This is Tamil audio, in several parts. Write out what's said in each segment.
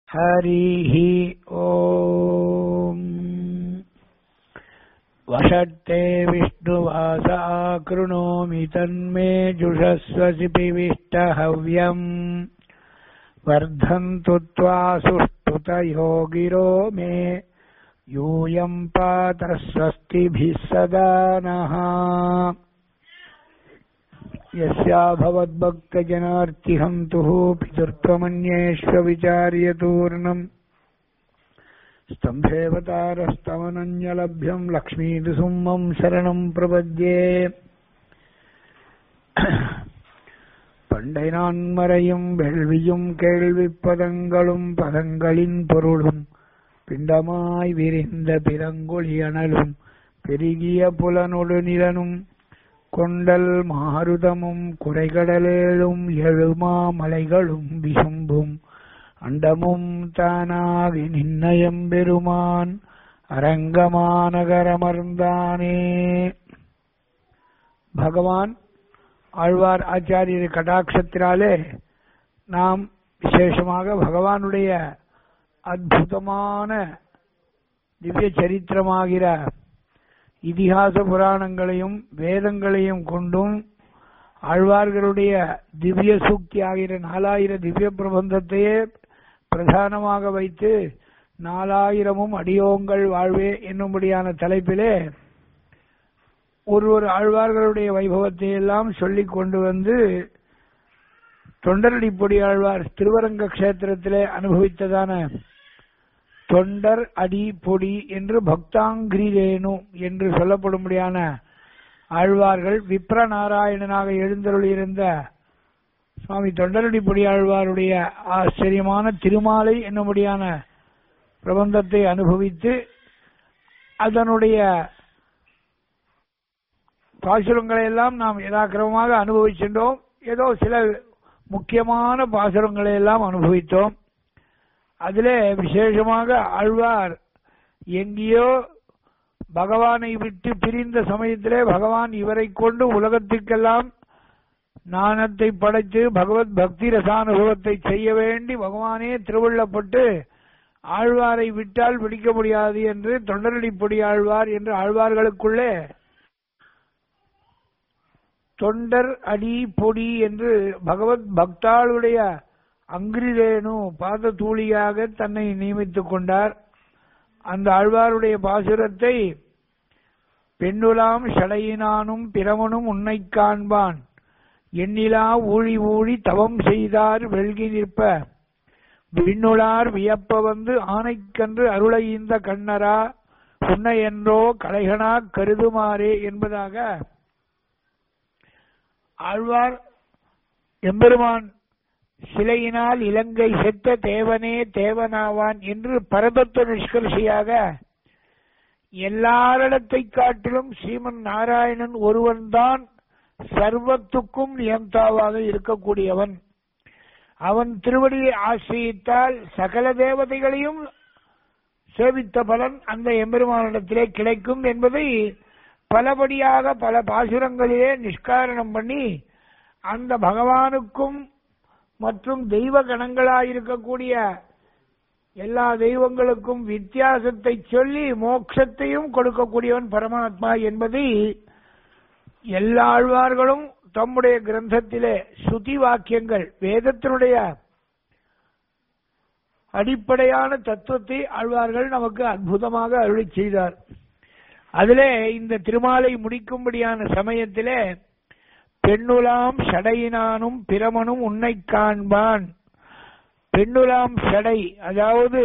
हरिः ॐ वषट्ते विष्णुवासा कृणोमि तन्मे जुषस्वसि पिविष्टहव्यम् वर्धन्तु त्वा सुष्ठुतयो गिरो मे यूयम् पात स्वस्तिभिः सदा नः यस्या भवद्भक्तजनार्तिहन्तुः पितृत्वमन्येष्वविचार्यतूर्णम् स्तम्भेवतारस्तवनन्यलभ्यम् लक्ष्मीदुसुम्मम् शरणम् प्रपद्ये பண்டை நான் மறையும் வெள்வியும் கேள்விப் பதங்களும் பதங்களின் பொருளும் பிண்டமாய் விரிந்த பிறங்கொழி அனலும் பெருகிய புலனொடு நிலனும் கொண்டல் மாருதமும் குறைகடலேழும் எழுமா மலைகளும் விசும்பும் அண்டமும் தானாகி நின்னயம் பெருமான் அரங்கமானகரமர்ந்தானே பகவான் ஆழ்வார் ஆச்சாரியர் கடாட்சத்தினாலே நாம் விசேஷமாக பகவானுடைய அற்புதமான திவ்ய சரித்திரமாகிற இதிகாச புராணங்களையும் வேதங்களையும் கொண்டும் ஆழ்வார்களுடைய திவ்ய சூக்தி ஆகிற நாலாயிர திவ்ய பிரபந்தத்தையே பிரதானமாக வைத்து நாலாயிரமும் அடியோங்கள் வாழ்வே என்னும்படியான தலைப்பிலே ஒரு ஒரு ஆழ்வார்களுடைய வைபவத்தை எல்லாம் சொல்லிக் கொண்டு வந்து தொண்டரடிப்பொடி ஆழ்வார் திருவரங்க கஷேத்திரத்திலே அனுபவித்ததான தொண்டர் அடி பொடி என்று பக்தாங்கிரேனு என்று சொல்லப்படும்படியான ஆழ்வார்கள் விப்ர நாராயணனாக எழுந்தருளியிருந்த சுவாமி தொண்டரடி பொடி ஆழ்வாருடைய ஆச்சரியமான திருமாலை என்னும்படியான பிரபந்தத்தை அனுபவித்து அதனுடைய பாசுரங்களை எல்லாம் நாம் யதாக்கிரமமாக அனுபவிச்சின்றோம் ஏதோ சில முக்கியமான பாசுரங்களை எல்லாம் அனுபவித்தோம் அதிலே விசேஷமாக ஆழ்வார் எங்கேயோ பகவானை விட்டு பிரிந்த சமயத்திலே பகவான் இவரை கொண்டு உலகத்திற்கெல்லாம் ஞானத்தை படைத்து பகவத் பக்தி ரசானுபவத்தை செய்ய வேண்டி பகவானே திருவள்ளப்பட்டு ஆழ்வாரை விட்டால் பிடிக்க முடியாது என்று தொண்டரடி பொடி ஆழ்வார் என்று ஆழ்வார்களுக்குள்ளே தொண்டர் அடி பொடி என்று பகவத் பக்தாளுடைய அங்கிரிரேனு பாத தூளியாக தன்னை நியமித்துக் கொண்டார் அந்த ஆழ்வாருடைய பாசுரத்தை பெண்ணுலாம் ஷடையினானும் பிரமனும் உன்னை காண்பான் எண்ணிலா ஊழி ஊழி தவம் செய்தார் வெள்கி நிற்ப விண்ணுளார் வியப்ப வந்து ஆனைக்கன்று அருளை இந்த கண்ணரா உன்னை என்றோ கலைகனா கருதுமாறே என்பதாக ஆழ்வார் எம்பெருமான் சிலையினால் இலங்கை செத்த தேவனே தேவனாவான் என்று பரதத்துவ நிஷ்கர்ஷியாக எல்லாரிடத்தை காட்டிலும் ஸ்ரீமன் நாராயணன் ஒருவன்தான் சர்வத்துக்கும் நியந்தாவாக இருக்கக்கூடியவன் அவன் திருவடியை ஆசிரியித்தால் சகல தேவதைகளையும் சேவித்த பலன் அந்த எம்பெருமானிடத்திலே கிடைக்கும் என்பதை பலபடியாக பல பாசுரங்களிலே நிஷ்காரணம் பண்ணி அந்த பகவானுக்கும் மற்றும் தெய்வ கணங்களாயிருக்கக்கூடிய எல்லா தெய்வங்களுக்கும் வித்தியாசத்தை சொல்லி மோட்சத்தையும் கொடுக்கக்கூடியவன் பரமாத்மா என்பதை எல்லா ஆழ்வார்களும் தம்முடைய கிரந்தத்திலே ஸ்ருதி வாக்கியங்கள் வேதத்தினுடைய அடிப்படையான தத்துவத்தை ஆழ்வார்கள் நமக்கு அற்புதமாக அருளி செய்தார் அதிலே இந்த திருமாலை முடிக்கும்படியான சமயத்திலே பெண்ணுலாம் சடையினானும் பிரமனும் உன்னை காண்பான் பெண்ணுலாம் சடை அதாவது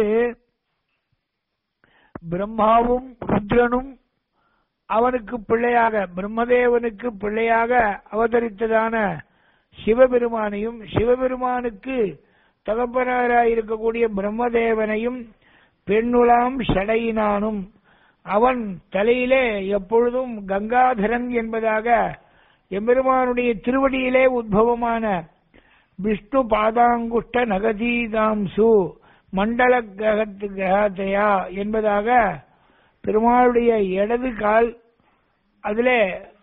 பிரம்மாவும் ருத்ரனும் அவனுக்கு பிள்ளையாக பிரம்மதேவனுக்கு பிள்ளையாக அவதரித்ததான சிவபெருமானையும் சிவபெருமானுக்கு தகப்பனாராய் இருக்கக்கூடிய பிரம்மதேவனையும் பெண்ணுலாம் சடையினானும் அவன் தலையிலே எப்பொழுதும் கங்காதரன் என்பதாக எம்பெருமானுடைய திருவடியிலே உத்பவமான விஷ்ணு பாதாங்குஷ்ட நகதீதாம்சு மண்டல கிரகத்து கிரகத்தையா என்பதாக பெருமாளுடைய இடது கால் அதிலே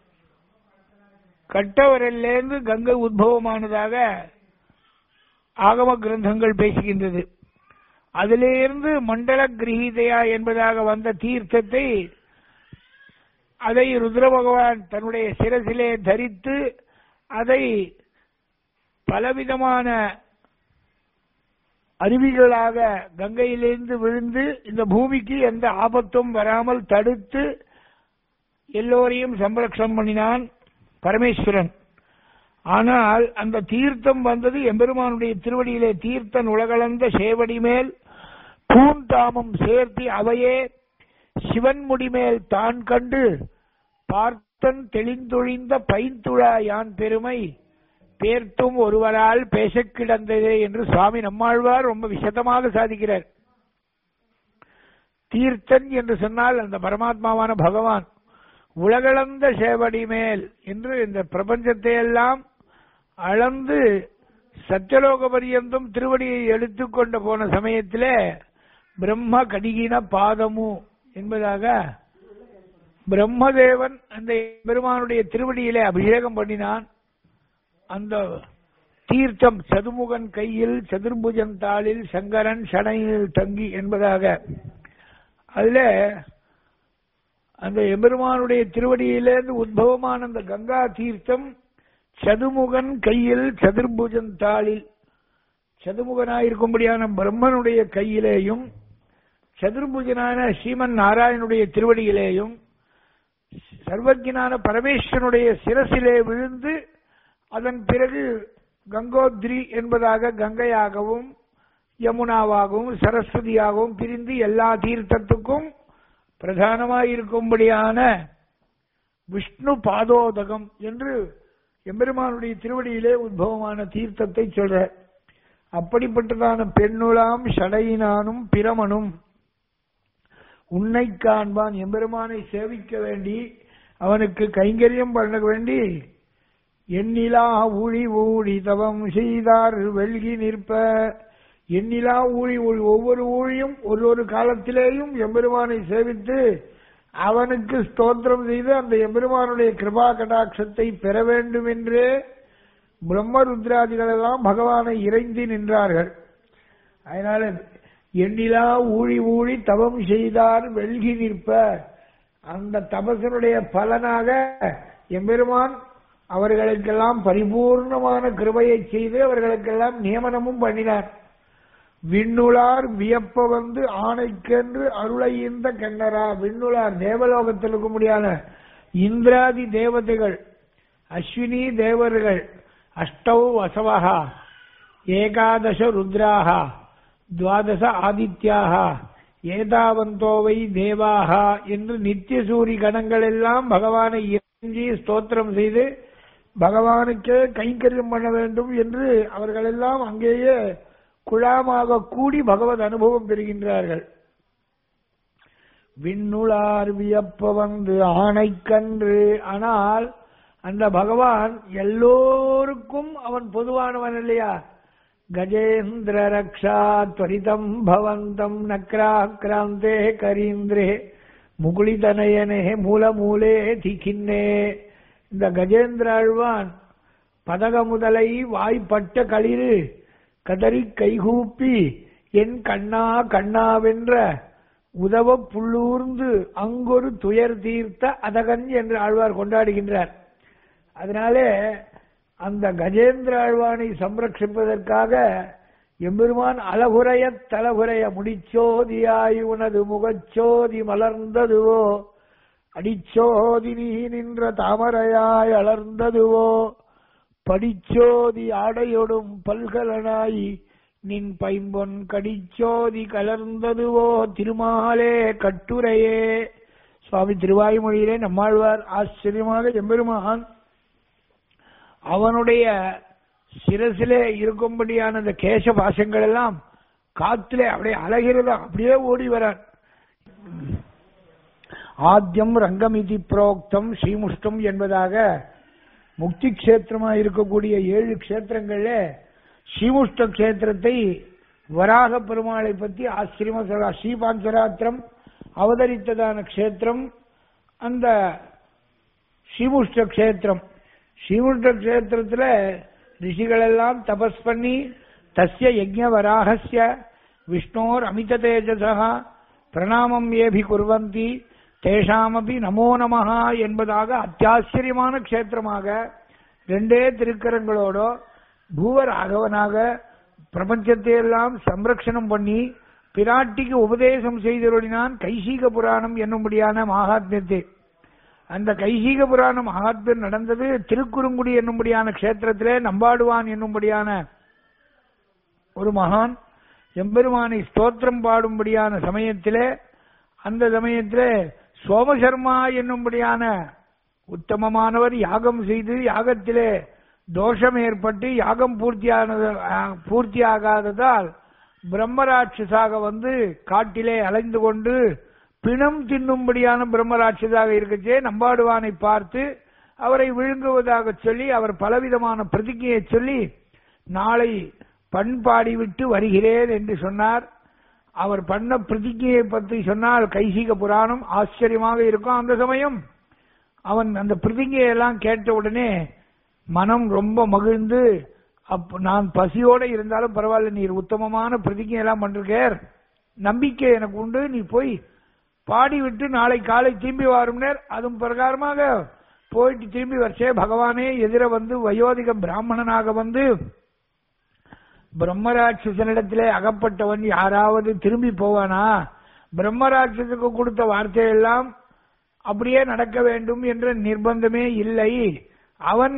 கட்டவரிலிருந்து கங்கை உத்பவமானதாக ஆகம கிரந்தங்கள் பேசுகின்றது அதிலிருந்து மண்டல கிரகீதையா என்பதாக வந்த தீர்த்தத்தை அதை ருத்ர பகவான் தன்னுடைய சிரசிலே தரித்து அதை பலவிதமான அருவிகளாக கங்கையிலிருந்து விழுந்து இந்த பூமிக்கு எந்த ஆபத்தும் வராமல் தடுத்து எல்லோரையும் சம்ரக்ஷணம் பண்ணினான் பரமேஸ்வரன் ஆனால் அந்த தீர்த்தம் வந்தது எம்பெருமானுடைய திருவடியிலே தீர்த்தன் உலகளந்த சேவடி மேல் பூந்தாமம் சேர்த்தி அவையே சிவன் முடிமேல் தான் கண்டு பார்த்தன் தெளிந்தொழிந்த பைந்துழா யான் பெருமை பேர்த்தும் ஒருவரால் பேசக் கிடந்ததே என்று சுவாமி நம்மாழ்வார் ரொம்ப விசதமாக சாதிக்கிறார் தீர்த்தன் என்று சொன்னால் அந்த பரமாத்மாவான பகவான் உலகளந்த சேவடி மேல் என்று இந்த பிரபஞ்சத்தை எல்லாம் அளந்து சத்தியலோக பரியந்தும் திருவடியை எடுத்துக்கொண்டு போன சமயத்திலே பிரம்ம கடிகின பாதமு என்பதாக பிரம்மதேவன் அந்த பெருமானுடைய திருவடியிலே அபிஷேகம் பண்ணினான் அந்த தீர்த்தம் சதுமுகன் கையில் சதுர்புஜன் தாளில் சங்கரன் சடையில் தங்கி என்பதாக அதுல அந்த எம்பெருமானுடைய திருவடியிலிருந்து உத்பவமான அந்த கங்கா தீர்த்தம் சதுமுகன் கையில் சதுர்புஜன் தாளில் சதுமுகனாயிருக்கும்படியான பிரம்மனுடைய கையிலேயும் சதுர்புஜனான ஸ்ரீமன் நாராயணனுடைய திருவடியிலேயும் சர்வஜனான பரமேஸ்வரனுடைய சிரசிலே விழுந்து அதன் பிறகு கங்கோத்ரி என்பதாக கங்கையாகவும் யமுனாவாகவும் சரஸ்வதியாகவும் பிரிந்து எல்லா தீர்த்தத்துக்கும் பிரதானமாயிருக்கும்படியான விஷ்ணு பாதோதகம் என்று எம்பெருமானுடைய திருவடியிலே உத்பவமான தீர்த்தத்தை சொல்ற அப்படிப்பட்டதான பெண்ணுலாம் ஷடையினானும் பிரமனும் உன்னை காண்பான் எம்பெருமானை சேவிக்க வேண்டி அவனுக்கு கைங்கரியம் பண்ண வேண்டி எண்ணிலா ஊழி ஊழி தவம் செய்தார் வெல்கி நிற்ப எண்ணிலா ஊழி ஊழி ஒவ்வொரு ஊழியும் ஒரு ஒரு காலத்திலேயும் எம்பெருமானை சேவித்து அவனுக்கு ஸ்தோத்திரம் செய்து அந்த எம்பெருமானுடைய கிருபா கடாட்சத்தை பெற வேண்டும் என்றே பிரம்ம ருத்ராதிகள் எல்லாம் பகவானை இறைந்து நின்றார்கள் அதனால எண்ணிலா ஊழி ஊழி தவம் செய்தார் வெல்கி நிற்ப அந்த தபசனுடைய பலனாக எம்பெருமான் அவர்களுக்கெல்லாம் பரிபூர்ணமான கிருபையை செய்து அவர்களுக்கெல்லாம் நியமனமும் பண்ணினார் விண்ணுளார் வியப்ப வந்து ஆணைக்கென்று அருளை இந்த கண்ணரா விண்ணுளார் தேவலோகத்தில் இருக்க முடியாத இந்திராதி தேவதைகள் அஸ்வினி தேவர்கள் அஷ்டௌ வசவகா ஏகாதச ருத்ராக துவாதச ஆதித்யாக ஏதாவந்தோ வை தேவாக என்று நித்திய சூரி கணங்கள் எல்லாம் பகவானை இறைஞ்சி ஸ்தோத்திரம் செய்து பகவானுக்கே கைங்கரியம் பண்ண வேண்டும் என்று அவர்களெல்லாம் அங்கேயே குழாமாக கூடி பகவத் அனுபவம் பெறுகின்றார்கள் விண்ணுளார் வியப்ப வந்து ஆணைக்கன்று ஆனால் அந்த பகவான் எல்லோருக்கும் அவன் பொதுவானவன் இல்லையா கஜேந்திர ரக்ஷா துவரிதம் பவந்தம் நக்ராக்ராந்தே கரீந்திரே முகுளிதனயனே மூலமூலே திகின்னே இந்த கஜேந்திர ஆழ்வான் பதக முதலை வாய்ப்பட்ட களிறு கதறி கைகூப்பி என் கண்ணா கண்ணாவென்ற உதவ புள்ளூர்ந்து அங்கொரு துயர் தீர்த்த அதகன் என்று ஆழ்வார் கொண்டாடுகின்றார் அதனாலே அந்த கஜேந்திர ஆழ்வானை சம்ரட்சிப்பதற்காக எம்பெருமான் அலகுறைய தலகுறைய முடிச்சோதியாய் உனது முகச்சோதி மலர்ந்ததுவோ அடிச்சோதி நீ நின்ற தாமரையாய் அலர்ந்ததுவோ படிச்சோதி ஆடையொடும் பல்கலனாய் நின் பைம்பொன் கடிச்சோதி கலர்ந்ததுவோ திருமாலே கட்டுரையே சுவாமி திருவாய்மொழியிலே நம்மாழ்வார் ஆச்சரியமாக எம்பெருமான் அவனுடைய சிரசிலே இருக்கும்படியான அந்த கேச பாசங்கள் எல்லாம் காத்திலே அப்படியே அழகிறதா அப்படியே ஓடி வரான் ஆத்தியம் ரங்கமிதி புரோக்தம் ஸ்ரீமுஷ்டம் என்பதாக முக்தி கஷேத்திரமா இருக்கக்கூடிய ஏழு கஷேத்திரங்கள்ல ஸ்ரீமுஷ்ட கஷேத்திரத்தை வராக பெருமாளை பற்றி ஆச்சரியமா சொல்றா ஸ்ரீபாஞ்சராத்திரம் அவதரித்ததான கஷேத்திரம் அந்த ஸ்ரீமுஷ்ட கஷேத்திரம் ஸ்ரீமுஷ்ட கஷேத்திரத்துல ரிஷிகள் எல்லாம் தபஸ் பண்ணி தஸ்ய யஜ்ஞ வராகஸ்ய விஷ்ணோர் அமித தேஜசா பிரணாமம் ஏபி குர்வந்தி தேஷாமபி நமோ நமஹா என்பதாக அத்தியாச்சரியமான க்ஷேத்திரமாக ரெண்டே திருக்கரங்களோட பூவர் அகவனாக பிரபஞ்சத்தை எல்லாம் சம்ரக்ஷணம் பண்ணி பிராட்டிக்கு உபதேசம் செய்தருளினான் கைசீக புராணம் என்னும்படியான மகாத்மியத்தை அந்த கைசீக புராண மகாத்மியம் நடந்தது திருக்குறுங்குடி என்னும்படியான க்ஷேத்திரத்திலே நம்பாடுவான் என்னும்படியான ஒரு மகான் எம்பெருமானை ஸ்தோத்திரம் பாடும்படியான சமயத்திலே அந்த சமயத்திலே சோமசர்மா என்னும்படியான உத்தமமானவர் யாகம் செய்து யாகத்திலே தோஷம் ஏற்பட்டு யாகம் பூர்த்தியானது அஹ், பூர்த்தியாகாததால் பிரம்மராட்சசாக வந்து காட்டிலே அலைந்து கொண்டு பிணம் தின்னும்படியான பிரம்மராட்சதாக இருக்கச்சே நம்பாடுவானை பார்த்து அவரை விழுங்குவதாக சொல்லி அவர் பலவிதமான பிரதிஜையை சொல்லி நாளை பண்பாடி விட்டு வருகிறேன் என்று சொன்னார் அவர் பண்ண பிரதிஜையை பற்றி சொன்னால் கைசிக புராணம் ஆச்சரியமாக இருக்கும் அந்த சமயம் அவன் அந்த பிரதிஜையை எல்லாம் கேட்ட உடனே மனம் ரொம்ப மகிழ்ந்து அப்ப நான் பசியோட இருந்தாலும் பரவாயில்ல நீர் உத்தமமான பிரதிஜை எல்லாம் பண்றீர் நம்பிக்கை எனக்கு உண்டு நீ போய் பாடி விட்டு நாளை காலை திரும்பி வரும்னர் அதுவும் பிரகாரமாக போயிட்டு திரும்பி வச்சே பகவானே எதிர வந்து வயோதிக பிராமணனாக வந்து பிரம்மராட்சசனிடத்திலே அகப்பட்டவன் யாராவது திரும்பி போவானா பிரம்மராட்சசுக்கு கொடுத்த வார்த்தையெல்லாம் அப்படியே நடக்க வேண்டும் என்ற நிர்பந்தமே இல்லை அவன்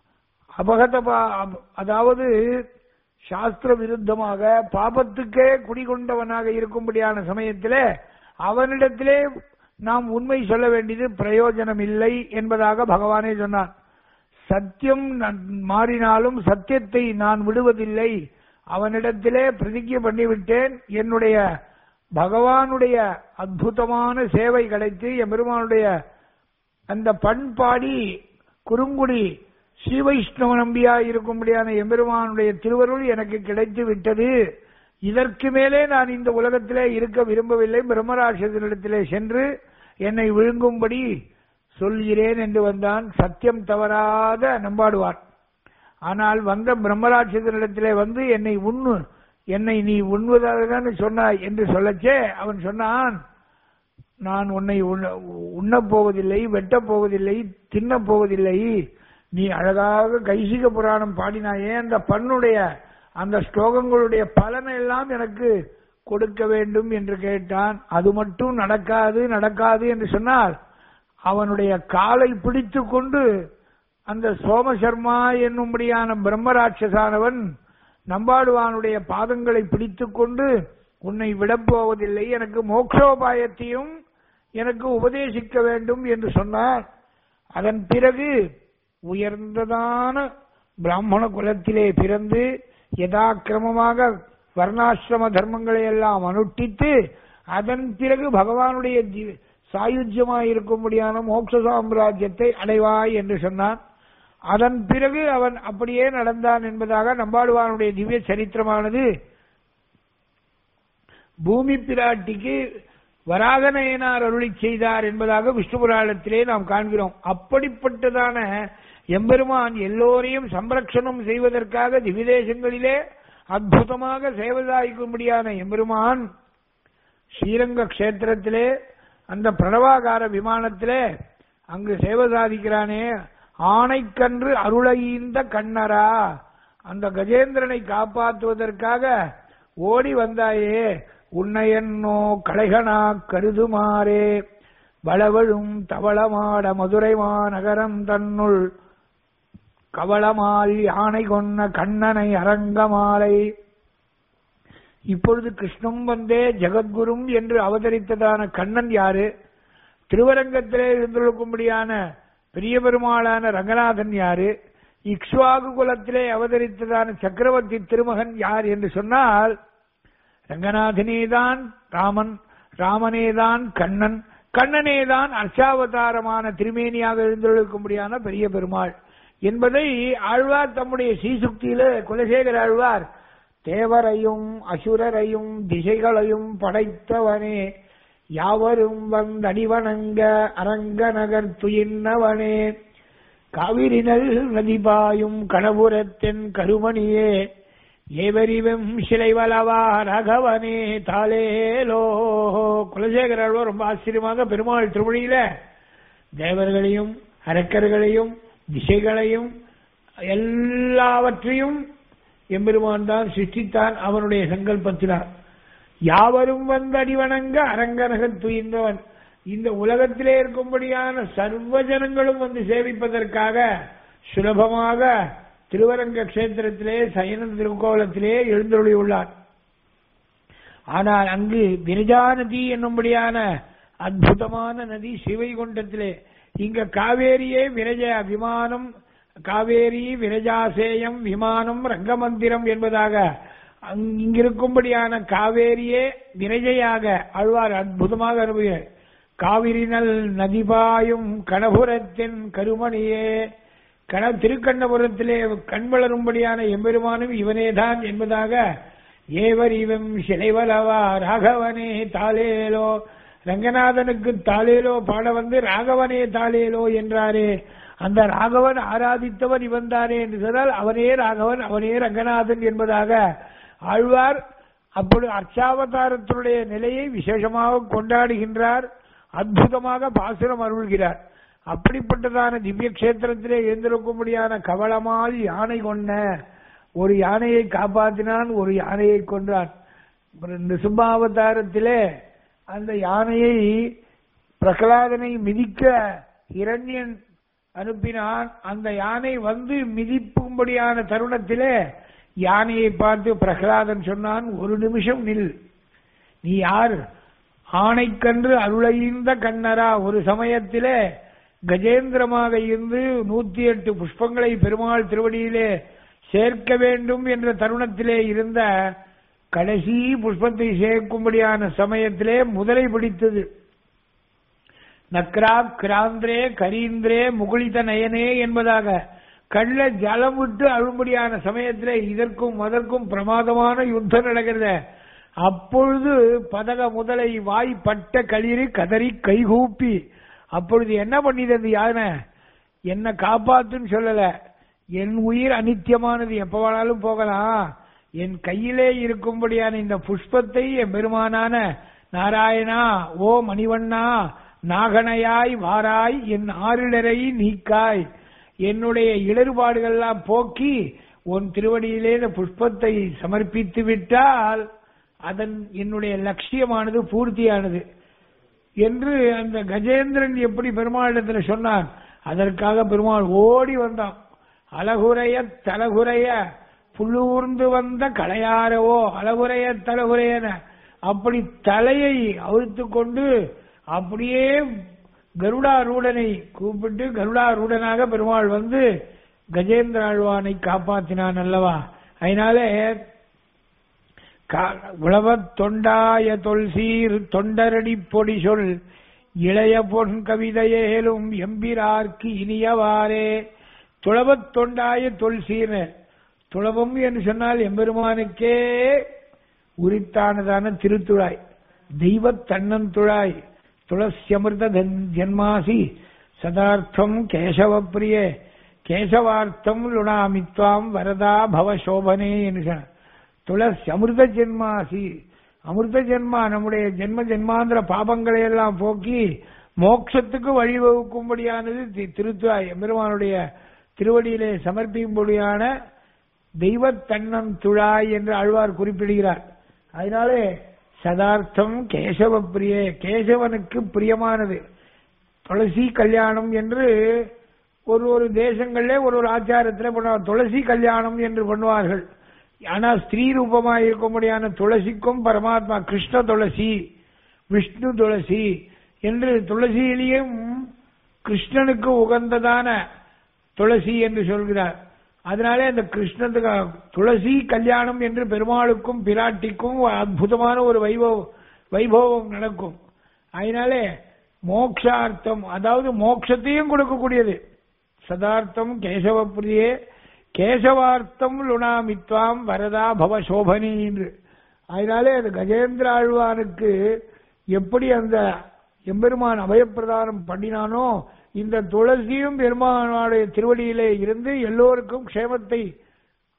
அபகத பா- அப- அதாவது சாஸ்திர விருத்தமாக பாபத்துக்கே குடிகொண்டவனாக இருக்கும்படியான சமயத்திலே அவனிடத்திலே நாம் உண்மை சொல்ல வேண்டியது பிரயோஜனம் இல்லை என்பதாக பகவானே சொன்னார் சத்தியம் நன்- மாறினாலும் சத்தியத்தை நான் விடுவதில்லை அவனிடத்திலே பிரதிஜை பண்ணிவிட்டேன் என்னுடைய பகவானுடைய அற்புதமான சேவை கிடைத்து எம்பெருமானுடைய அந்த பண்பாடி குறுங்குடி ஸ்ரீ வைஷ்ணவ நம்பியா இருக்கும்படியான எம்பெருமானுடைய திருவருள் எனக்கு கிடைத்து விட்டது இதற்கு மேலே நான் இந்த உலகத்திலே இருக்க விரும்பவில்லை பிரம்மராட்சசனிடத்திலே சென்று என்னை விழுங்கும்படி சொல்கிறேன் என்று வந்தான் சத்தியம் தவறாத நம்பாடுவார் ஆனால் வந்த பிரம்மராட்சசனிடத்திலே வந்து என்னை உண்ணு என்னை நீ உண்வதாக சொன்னாய் என்று சொல்லச்சே அவன் சொன்னான் நான் உன்னை உண்ண- உண்ணப் போவதில்லை வெட்டப் போவதில்லை தின்னப் போவதில்லை நீ அழகாக கைசிக புராணம் பாடினாயே அந்த பண்ணுடைய அந்த ஸ்லோகங்களுடைய பலனை எல்லாம் எனக்கு கொடுக்க வேண்டும் என்று கேட்டான் அது மட்டும் நடக்காது நடக்காது என்று சொன்னால் அவனுடைய காலை பிடித்து கொண்டு அந்த சோமசர்மா என்னும்படியான பிரம்மராட்சசானவன் நம்பாடுவானுடைய பாதங்களை பிடித்துக் கொண்டு உன்னை விடப்போவதில்லை எனக்கு மோக்ஷோபாயத்தையும் எனக்கு உபதேசிக்க வேண்டும் என்று சொன்னார் அதன் பிறகு உயர்ந்ததான பிராமண குலத்திலே பிறந்து யதாக்கிரமமாக வர்ணாசிரம தர்மங்களை எல்லாம் அனுஷ்டித்து அதன் பிறகு பகவானுடைய ஜீ- சாயுஜ்யமாய் இருக்கும்படியான மோட்ச சாம்ராஜ்யத்தை அடைவாய் என்று சொன்னான் அதன் பிறகு அவன் அப்படியே நடந்தான் என்பதாக நம்பாடுவானுடைய திவ்ய சரித்திரமானது பூமி பிராட்டிக்கு வராகநயனார் அருளி செய்தார் என்பதாக விஷ்ணு புராணத்திலே நாம் காண்கிறோம் அப்படிப்பட்டதான எம்பெருமான் எல்லோரையும் சம்ரக்ஷணம் செய்வதற்காக திவிதேசங்களிலே அற்புதமாக சேவதாய்க்கும்படியான எம்பெருமான் ஸ்ரீரங்க கஷேத்திரத்திலே அந்த பிரணவாகார விமானத்திலே அங்கு சேவை சாதிக்கிறானே ஆணைக்கன்று அருளையீந்த கண்ணரா அந்த கஜேந்திரனை காப்பாற்றுவதற்காக ஓடி வந்தாயே உன்னையன்னோ கலைகனா கருதுமாறே வளவழும் தவளமாட மதுரை மாநகரம் தன்னுள் கவளமால் யானை கொன்ன கண்ணனை அரங்கமாலை இப்பொழுது கிருஷ்ணம் வந்தே ஜெகத்குரும் என்று அவதரித்ததான கண்ணன் யாரு திருவரங்கத்திலே இருந்திருக்கும்படியான பெரிய பெருமாளான ரங்கநாதன் யாரு இக்ஷ்வாகு குலத்திலே அவதரித்ததான சக்கரவர்த்தி திருமகன் யார் என்று சொன்னால் ரங்கநாதனேதான் ராமன் ராமனேதான் கண்ணன் கண்ணனேதான் அர்ச்சாவதாரமான திருமேனியாக எழுந்திருக்கும்படியான பெரிய பெருமாள் என்பதை ஆழ்வார் தம்முடைய சீசுக்தியில குலசேகர ஆழ்வார் தேவரையும் அசுரரையும் திசைகளையும் படைத்தவனே யாவரும் வந்தடிவணங்க அரங்க நகர் துயின்னவனே காவிரினல் நதிபாயும் கணபுரத்தின் கருமணியே ஏவரிவம் சிலைவலவா ரகவனே தாலேலோ குலசேகர ஆழ்வார் ரொம்ப ஆச்சரியமாக பெருமாள் திருமொழியில தேவர்களையும் அரக்கர்களையும் திசைகளையும் எல்லாவற்றையும் எம்பெருமான் தான் சிருஷ்டித்தான் அவனுடைய சங்கல்பத்தினார் யாவரும் வந்து அடிவணங்க அரங்கனகத் துயின்றவன் இந்த உலகத்திலே இருக்கும்படியான சர்வ ஜனங்களும் வந்து சேவிப்பதற்காக சுலபமாக திருவரங்க கஷேத்திரத்திலே சயன திருக்கோலத்திலே எழுந்தருளி உள்ளார் ஆனால் அங்கு விரஜா நதி என்னும்படியான அற்புதமான நதி சிவைகுண்டத்திலே இங்க காவேரியே விரஜ விமானம் காவேரி விரஜாசேயம் விமானம் ரங்கமந்திரம் என்பதாக அங்- இங்கிருக்கும்படியான காவேரியே விரஜையாக ஆழ்வார் அற்புதமாக அனுபவிய காவிரினல் நதிபாயும் கணபுரத்தின் கருமணியே கண திருக்கண்ணபுரத்திலே கண் வளரும்படியான எம்பெருமானும் இவனேதான் என்பதாக ஏவர் இவன் சிலைவலவா ராகவனே தாலேலோ ரங்கநாதனுக்கு தாலேலோ பாட வந்து ராகவனே தாலேலோ என்றாரே அந்த ராகவன் ஆராதித்தவன் இவன்தானே என்று சொன்னால் அவனே ராகவன் அவனே ரங்கநாதன் என்பதாக ஆழ்வார் அப்பொழுது அர்ச்சாவதாரத்தினுடைய நிலையை விசேஷமாக கொண்டாடுகின்றார் அற்புதமாக பாசுரம் அருள்கிறார் அப்படிப்பட்டதான திவ்ய கஷேத்திரத்திலே எழுந்திருக்கும்படியான கவளமால் யானை கொண்ட ஒரு யானையை காப்பாற்றினான் ஒரு யானையை கொன்றான் நிசும்பாவதாரத்திலே அந்த யானையை பிரகலாதனை மிதிக்க இரண்யன் அனுப்பினான் அந்த யானை வந்து மிதிப்பும்படியான தருணத்திலே யானையை பார்த்து பிரகலாதன் சொன்னான் ஒரு நிமிஷம் நில் நீ யார் ஆணைக்கன்று அருளைந்த கண்ணரா ஒரு சமயத்திலே கஜேந்திரமாக இருந்து நூத்தி எட்டு புஷ்பங்களை பெருமாள் திருவடியிலே சேர்க்க வேண்டும் என்ற தருணத்திலே இருந்த கடைசி புஷ்பத்தை சேர்க்கும்படியான சமயத்திலே முதலை பிடித்தது நக்ரா கிராந்திரே கரீந்திரே முகுளித நயனே என்பதாக கள்ள ஜலம் விட்டு அழும்படியான சமயத்திலே இதற்கும் அதற்கும் பிரமாதமான யுத்தம் நடக்கிறது அப்பொழுது பதக முதலை வாய் பட்ட களிறு கதறி கைகூப்பி அப்பொழுது என்ன பண்ணிது அந்த யானை என்ன காப்பாத்துன்னு சொல்லல என் உயிர் அனித்தியமானது எப்ப வேணாலும் போகலாம் என் கையிலே இருக்கும்படியான இந்த புஷ்பத்தை என் பெருமானான நாராயணா ஓ மணிவண்ணா நாகனையாய் வாராய் என் ஆறிடரை நீக்காய் என்னுடைய இடர்பாடுகள்லாம் போக்கி உன் திருவடியிலே இந்த புஷ்பத்தை சமர்ப்பித்து விட்டால் அதன் என்னுடைய லட்சியமானது பூர்த்தியானது என்று அந்த கஜேந்திரன் எப்படி பெருமாளிடத்தில் சொன்னான் அதற்காக பெருமாள் ஓடி வந்தான் அழகுறைய தலகுறைய புள்ளூர்ந்து வந்த களையாரவோ அழகுறைய தலகுறையன அப்படி தலையை அவிழ்த்து கொண்டு அப்படியே கருடாரூடனை கூப்பிட்டு கருடாரூடனாக பெருமாள் வந்து கஜேந்திர ஆழ்வானை காப்பாற்றினான் அல்லவா அதனாலே உழவத் தொண்டாய தொல்சீர் தொண்டரடி பொடி சொல் இளைய பொன் கவிதையேலும் எம்பிரார்க்கு இனியவாறே துளவத் தொண்டாய தொல்சீர் துளவம் என்று சொன்னால் எம்பெருமானுக்கே உரித்தானதான திருத்துழாய் தெய்வத் தன்னந்துழாய் துளசியமிர்த ஜென்மாசி சதார்த்தம் கேசவப்பிரியே கேசவார்த்தம் லுணாமித்வாம் வரதா பவ சோபனே என்று சொன்னார் துளசி அமிர்த ஜென்மாசி அமிர்த ஜென்மா நம்முடைய ஜென்ம ஜென்மாந்திர பாபங்களை எல்லாம் போக்கி மோட்சத்துக்கு வழிவகுக்கும்படியானது தி- திருத்துவாய் எம்பெருமானுடைய திருவடியிலே சமர்ப்பிக்கும்படியான தெய்வத் தன்னம் துழாய் என்று ஆழ்வார் குறிப்பிடுகிறார் அதனாலே சதார்த்தம் கேசவ பிரியே கேசவனுக்கு பிரியமானது துளசி கல்யாணம் என்று ஒரு ஒரு தேசங்களிலே ஒரு ஒரு ஆச்சாரத்தில் பண்ணுவார் துளசி கல்யாணம் என்று பண்ணுவார்கள் ஆனா ஸ்திரீ ரூபமாக இருக்கும்படியான துளசிக்கும் பரமாத்மா கிருஷ்ண துளசி விஷ்ணு துளசி என்று துளசியிலேயும் கிருஷ்ணனுக்கு உகந்ததான துளசி என்று சொல்கிறார் அதனாலே அந்த கிருஷ்ணத்துக்கு துளசி கல்யாணம் என்று பெருமாளுக்கும் பிராட்டிக்கும் அற்புதமான ஒரு வைபவம் வைபவம் நடக்கும் அதனாலே மோக்ஷார்த்தம் அதாவது மோட்சத்தையும் கொடுக்கக்கூடியது சதார்த்தம் கேசவப்பிரியே கேசவார்த்தம் லுணாமித்வாம் வரதா பவ சோபனி என்று அதனாலே அது கஜேந்திர ஆழ்வானுக்கு எப்படி அந்த எம்பெருமான் அபயப்பிரதானம் பண்ணினானோ இந்த துளசியும் பெருமானுடைய திருவடியிலே இருந்து எல்லோருக்கும் க்ஷேமத்தை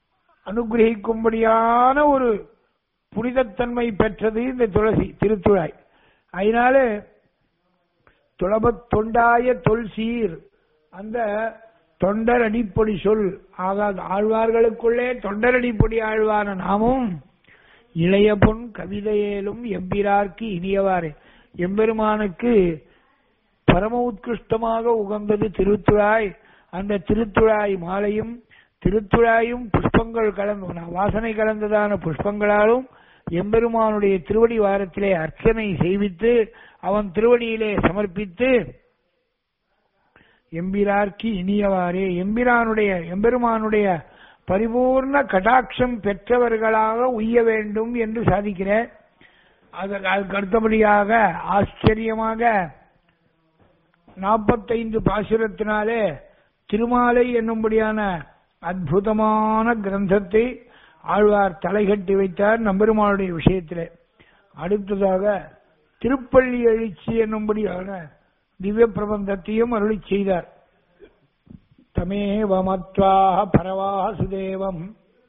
அனுகிரகிக்கும்படியான ஒரு புனிதத்தன்மை பெற்றது இந்த துளசி திருத்துழாய் அதனால துளபத் தொண்டாய தொல்சீர் அந்த தொண்டர் அடிப்பொடி சொல் ஆகாது ஆழ்வார்களுக்குள்ளே தொண்டர் அடிப்பொடி ஆழ்வான நாமும் இளைய பொன் கவிதையேலும் எம்பிரார்க்கு இனியவாறு எம்பெருமானுக்கு பரம உத்கிருஷ்டமாக உகந்தது திருத்துழாய் அந்த திருத்துழாய் மாலையும் திருத்துழாயும் புஷ்பங்கள் கலந்து வாசனை கலந்ததான புஷ்பங்களாலும் எம்பெருமானுடைய திருவடி வாரத்திலே அர்ச்சனை செய்வித்து அவன் திருவடியிலே சமர்ப்பித்து எம்பிரார்க்கு இனியவாறே எம்பிரானுடைய எம்பெருமானுடைய பரிபூர்ண கடாட்சம் பெற்றவர்களாக உய்ய வேண்டும் என்று சாதிக்கிறேன் அதற்கு அதுக்கு அடுத்தபடியாக ஆச்சரியமாக நாற்பத்தைந்து பாசுரத்தினாலே திருமாலை என்னும்படியான அற்புதமான கிரந்தத்தை ஆழ்வார் தலைகட்டி வைத்தார் நம்பெருமானுடைய விஷயத்திலே அடுத்ததாக திருப்பள்ளி எழுச்சி என்னும்படியான திவ்ய பிரபந்தத்தையும் அருளி செய்தார் தமேவமத்வாக பரவாசுதேவம்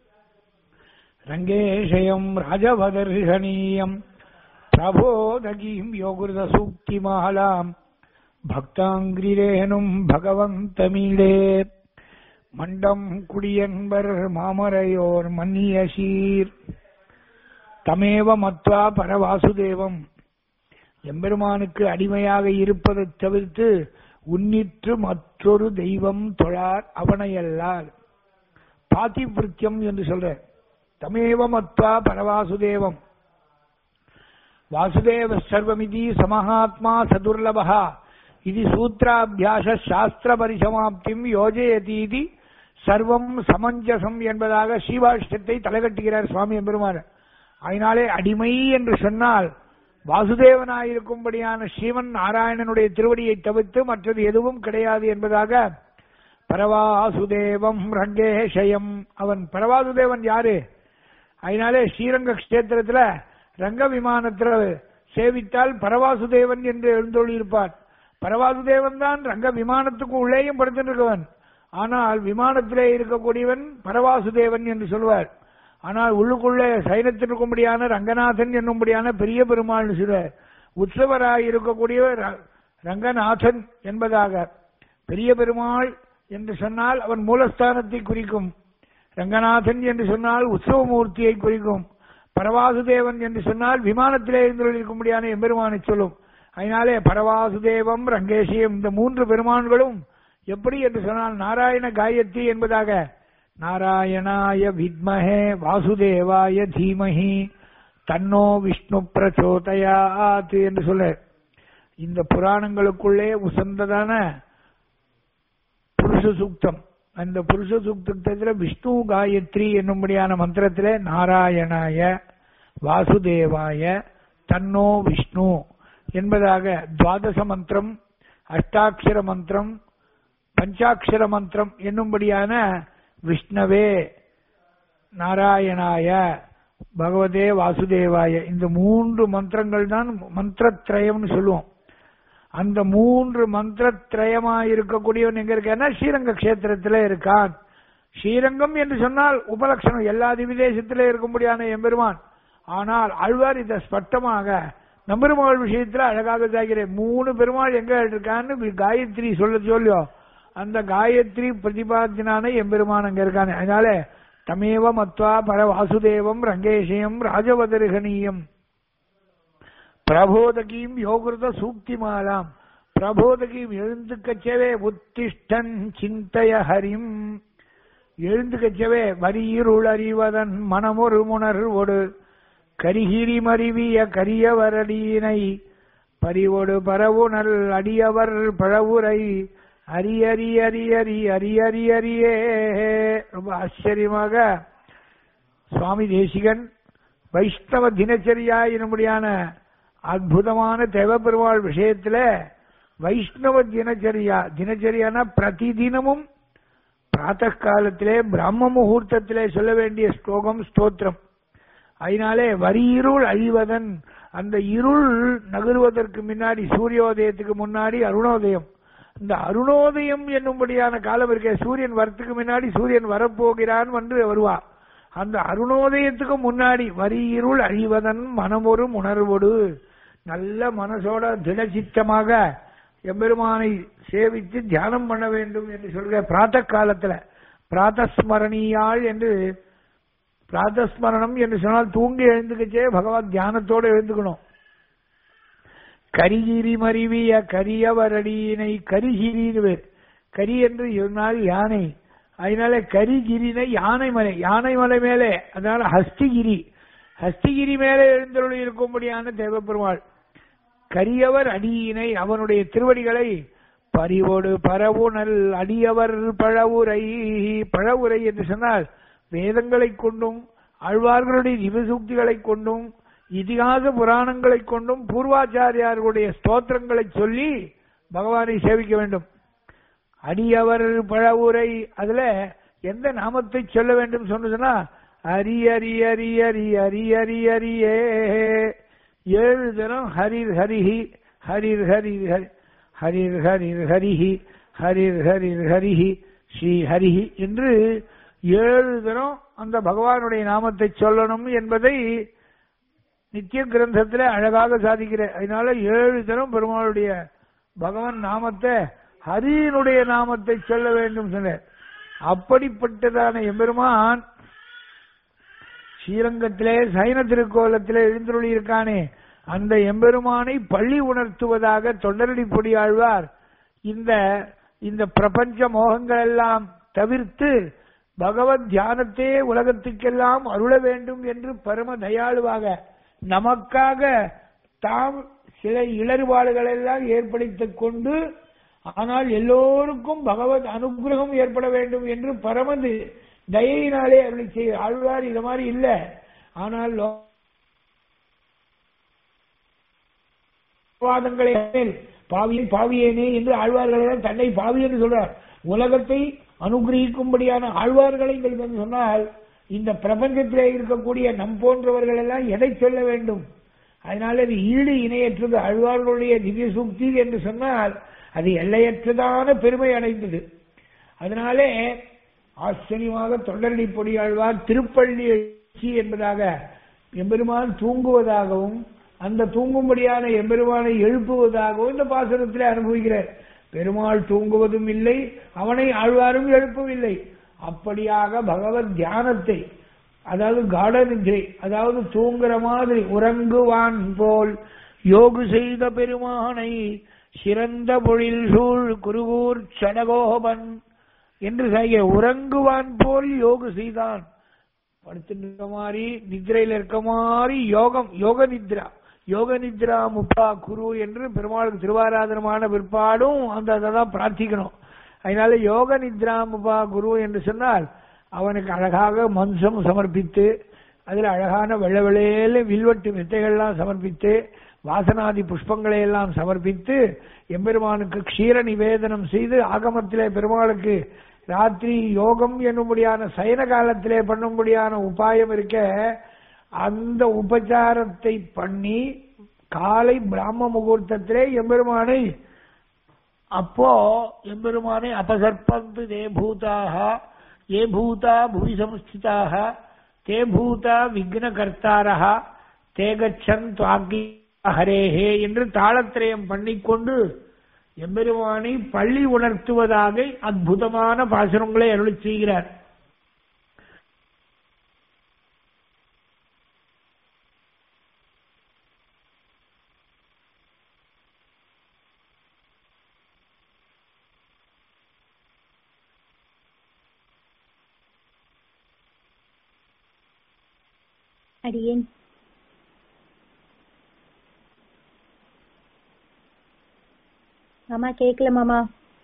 ரங்கேஷயம் ராஜவதர்ஷணீயம் பிரபோதகீம் யோகிருத சூக்திமாலாம் பக்தாங்கிரேனும் பகவந்தமீடே மண்டம் குடியன்பர் மாமரையோர் மன்னிய சீர் தமேவ மத்வா பரவாசுதேவம் எம்பெருமானுக்கு அடிமையாக இருப்பதை தவிர்த்து உன்னிற்று மற்றொரு தெய்வம் தொழார் அவனையல்லால் பாதிவிருத்தியம் என்று சொல்ற தமேவ மத்வா பரவாசுதேவம் வாசுதேவ சர்வமிதி சமஹாத்மா சதுர்லபா இது சூத்திராபியாச சாஸ்திர பரிசமாப்தியும் யோஜயதீதி சர்வம் சமஞ்சசம் என்பதாக ஸ்ரீபாஷ்யத்தை தலைகட்டுகிறார் சுவாமி எம்பெருமான் அதனாலே அடிமை என்று சொன்னால் வாசுதேவனாயிருக்கும்படியான ஸ்ரீமன் நாராயணனுடைய திருவடியை தவிர்த்து மற்றது எதுவும் கிடையாது என்பதாக பரவாசுதேவம் ரங்கேஷயம் அவன் பரவாசுதேவன் யாரு அதனாலே ஸ்ரீரங்க கஷேத்திரத்துல ரங்க விமானத்துல சேவித்தால் பரவாசுதேவன் என்று எழுந்தொழியிருப்பார் பரவாசுதேவன் தான் ரங்க விமானத்துக்கு உள்ளேயும் படுத்திருக்கவன் ஆனால் விமானத்திலே இருக்கக்கூடியவன் பரவாசுதேவன் என்று சொல்வார் ஆனால் உள்ளுக்குள்ளே சைனத்திற்கும்படியான ரங்கநாதன் என்னும்படியான பெரிய பெருமாள் சொல்வார் உற்சவராய் இருக்கக்கூடியவர் ரங்கநாதன் என்பதாக பெரிய பெருமாள் என்று சொன்னால் அவன் மூலஸ்தானத்தை குறிக்கும் ரங்கநாதன் என்று சொன்னால் உற்சவமூர்த்தியை குறிக்கும் பரவாசுதேவன் என்று சொன்னால் விமானத்திலே இருந்திருக்கும்படியான எம்பெருமானை சொல்லும் அதனாலே பரவாசுதேவம் ரங்கேசியம் இந்த மூன்று பெருமான்களும் எப்படி என்று சொன்னால் நாராயண காயத்ரி என்பதாக நாராயணாய வித்மஹே வாசுதேவாய தீமஹி தன்னோ விஷ்ணு பிரச்சோதயாத் என்று சொல்ல இந்த புராணங்களுக்குள்ளே உசந்ததான புருஷ சூக்தம் அந்த புருஷ சூக்தத்தில் விஷ்ணு காயத்ரி என்னும்படியான மந்திரத்திலே நாராயணாய வாசுதேவாய தன்னோ விஷ்ணு என்பதாக துவாதச மந்திரம் அஷ்டாட்சர மந்திரம் பஞ்சாட்சர மந்திரம் என்னும்படியான விஷ்ணவே நாராயணாய பகவதே வாசுதேவாய இந்த மூன்று மந்திரங்கள் தான் மந்திரத்ரயம்னு சொல்லுவோம் அந்த மூன்று மந்திரத்ரயமா இருக்கக்கூடியவன் எங்க இருக்கான்னா ஸ்ரீரங்க கஷேத்திரத்திலே இருக்கான் ஸ்ரீரங்கம் என்று சொன்னால் உபலட்சணம் எல்லா திவிதேசத்திலே இருக்கும்படியான எம்பெருமான் ஆனால் ஆழ்வார் இதை ஸ்பஷ்டமாக நம்பெருமாள் விஷயத்துல அழகாக தாக்கிறேன் மூணு பெருமாள் எங்க இருக்கான்னு காயத்ரி சொல்ல சொல்லியோ அந்த காயத்ரி பிரதிபாத்தினான எம்பெருமான் அங்க இருக்கானே அதனால தமேவ மத்வா பர வாசுதேவம் ரங்கேஷயம் ராஜவதர்கணீயம் பிரபோதகீம் யோகிருத சூக்திமாலாம் பிரபோதகீம் எழுந்துக்கச்சவே உத்திஷ்டன் சிந்தைய ஹரிம் எழுந்துக்கச்சவே வரியிருள் அறிவதன் மனமொரு முணர்வொடு கரிகிரி மருவிய கரியவரடியினை பரிவொடு பரவுணல் அடியவர் பழவுரை அரி அரி அரி அரி அரி அரி அரியே ரொம்ப ஆச்சரியமாக சுவாமி தேசிகன் வைஷ்ணவ தினச்சரியா என்னும்படியான அற்புதமான தேவபெருமாள் விஷயத்துல வைஷ்ணவ தினச்சரியா தினச்சரியானா பிரதிதினமும் பிராத்த காலத்திலே பிரம்ம முகூர்த்தத்திலே சொல்ல வேண்டிய ஸ்லோகம் ஸ்தோத்திரம் அதனாலே வரியிருள் அழிவதன் அந்த இருள் நகருவதற்கு முன்னாடி சூரியோதயத்துக்கு முன்னாடி அருணோதயம் இந்த அருணோதயம் என்னும்படியான காலம் இருக்க சூரியன் வரத்துக்கு முன்னாடி சூரியன் வரப்போகிறான் என்று வருவா அந்த அருணோதயத்துக்கு முன்னாடி வரி இருள் அழிவதன் மனமொரு உணர்வோடு நல்ல மனசோட திடசித்தமாக எம்பெருமானை சேவித்து தியானம் பண்ண வேண்டும் என்று சொல்கிற பிராத்த காலத்துல பிராத்தஸ்மரணியாள் என்று பிராத்தஸ்மரணம் என்று சொன்னால் தூங்கி எழுந்துக்கச்சே பகவத் தியானத்தோடு எழுந்துக்கணும் கரிகிரி மருவிய கரியவரடியினை கரிகிரின்னு பேர் கரி என்று சொன்னால் யானை அதனால கரிகிரினை யானை மலை யானை மலை மேலே அதனால ஹஸ்திகிரி ஹஸ்திகிரி மேலே எழுந்தருளி இருக்கும்படியான தேவப்பெருமாள் கரியவர் அடியினை அவனுடைய திருவடிகளை பறிவோடு பரவுணல் அடியவர் பழவுரை பழவுரை என்று சொன்னால் வேதங்களை கொண்டும் ஆழ்வார்களுடைய திவசூக்திகளை கொண்டும் இதிகாச புராணங்களை கொண்டும் பூர்வாச்சாரியார்களுடைய ஸ்தோத்திரங்களை சொல்லி பகவானை சேவிக்க வேண்டும் அடியவர் பழவுரை அதுல எந்த நாமத்தை சொல்ல வேண்டும் சொன்னதுன்னா அரி அரி அரி அரி அரி அரி அரியே ஏழு தினம் ஹரிர் ஹரிஹி ஹரிர் ஹரிர் ஹரி ஹரிர் ஹரிர் ஹரிஹி ஹரிர் ஹரிர் ஹரிஹி ஸ்ரீ ஹரிஹி என்று ஏழு தினம் அந்த பகவானுடைய நாமத்தை சொல்லணும் என்பதை நித்திய கிரந்தத்துல அழகாக சாதிக்கிற அதனால ஏழு தினம் பெருமாளுடைய பகவான் நாமத்தை ஹரியினுடைய நாமத்தை சொல்ல வேண்டும் சொன்ன அப்படிப்பட்டதான எம்பெருமான் ஸ்ரீரங்கத்திலே சைன திருக்கோலத்திலே எழுந்தருளி இருக்கானே அந்த எம்பெருமானை பள்ளி உணர்த்துவதாக தொண்டரடி பொடியாழ்வார் இந்த இந்த பிரபஞ்ச மோகங்கள் எல்லாம் தவிர்த்து பகவத் தியானத்தே உலகத்துக்கெல்லாம் அருள வேண்டும் என்று பரம தயாளுவாக நமக்காக தாம் சில இடர்பாடுகள் எல்லாம் ஏற்படுத்திக் கொண்டு ஆனால் எல்லோருக்கும் பகவத் அனுகிரகம் ஏற்பட வேண்டும் என்று பரமது தயையினாலே அருளி செய்ய ஆழ்வார் இது மாதிரி இல்ல ஆனால் வாதங்களை பாவியை பாவியேனே என்று ஆழ்வார்கள் தன்னை பாவி என்று சொல்றார் உலகத்தை அனுகிரகிக்கும்படியான ஆழ்வார்களை என்று சொன்னால் இந்த பிரபஞ்சத்திலே இருக்கக்கூடிய நம் போன்றவர்கள் எல்லாம் எதை சொல்ல வேண்டும் அதனால அது ஈடு இணையற்றது ஆழ்வார்களுடைய திவ்ய சுக்தி என்று சொன்னால் அது எல்லையற்றதான பெருமை அடைந்தது அதனாலே ஆச்சரியமாக தொண்டரடி பொடியாழ்வார் திருப்பள்ளி எழுச்சி என்பதாக எம்பெருமான் தூங்குவதாகவும் அந்த தூங்கும்படியான எம்பெருமானை எழுப்புவதாகவும் இந்த பாசனத்திலே அனுபவிக்கிறார் பெருமாள் தூங்குவதும் இல்லை அவனை ஆழ்வாரும் எழுப்பவில்லை அப்படியாக பகவத் தியானத்தை அதாவது காட நித்ரை அதாவது தூங்குற மாதிரி உறங்குவான் போல் யோகு செய்த பெருமானை சிறந்த பொழில் சூழ் குருகூர் சடகோபன் என்று செய்ய உறங்குவான் போல் யோகு செய்தான் படுத்து இருக்க மாதிரி நித்ரையில் இருக்க மாதிரி யோகம் யோக நித்ரா யோக நித்ரா முப்பா குரு என்று பெருமாளுக்கு திருவாராதனமான பிற்பாடும் அந்த அதை தான் பிரார்த்திக்கணும் அதனால யோக நித்ரா முப்பா குரு என்று சொன்னால் அவனுக்கு அழகாக மன்சம் சமர்ப்பித்து அதில் அழகான வெள்ள வெள்ளையில வில்வெட்டு மெத்தைகள்லாம் சமர்ப்பித்து வாசனாதி புஷ்பங்களை எல்லாம் சமர்ப்பித்து எம்பெருமானுக்கு க்ஷீர நிவேதனம் செய்து ஆகமத்திலே பெருமாளுக்கு ராத்திரி யோகம் என்னும்படியான சயன காலத்திலே பண்ணும்படியான உபாயம் இருக்க அந்த உபச்சாரத்தை பண்ணி காலை பிராம முகூர்த்தத்திலே எம்பெருமானை அப்போ எம்பெருமானை அபசர்பந்து தே பூதாக ஏ பூதா புவி சம்ஸ்திதாக தே பூதா விக்னகர்த்தாரா தே கச்சன் துவாக்கி ஹரேஹே என்று தாளத்திரயம் பண்ணிக்கொண்டு எம்பெருமானை பள்ளி உணர்த்துவதாக அற்புதமான பாசுரங்களை அருளி செய்கிறார் அடியேன் மாமா கேக்கல மாமா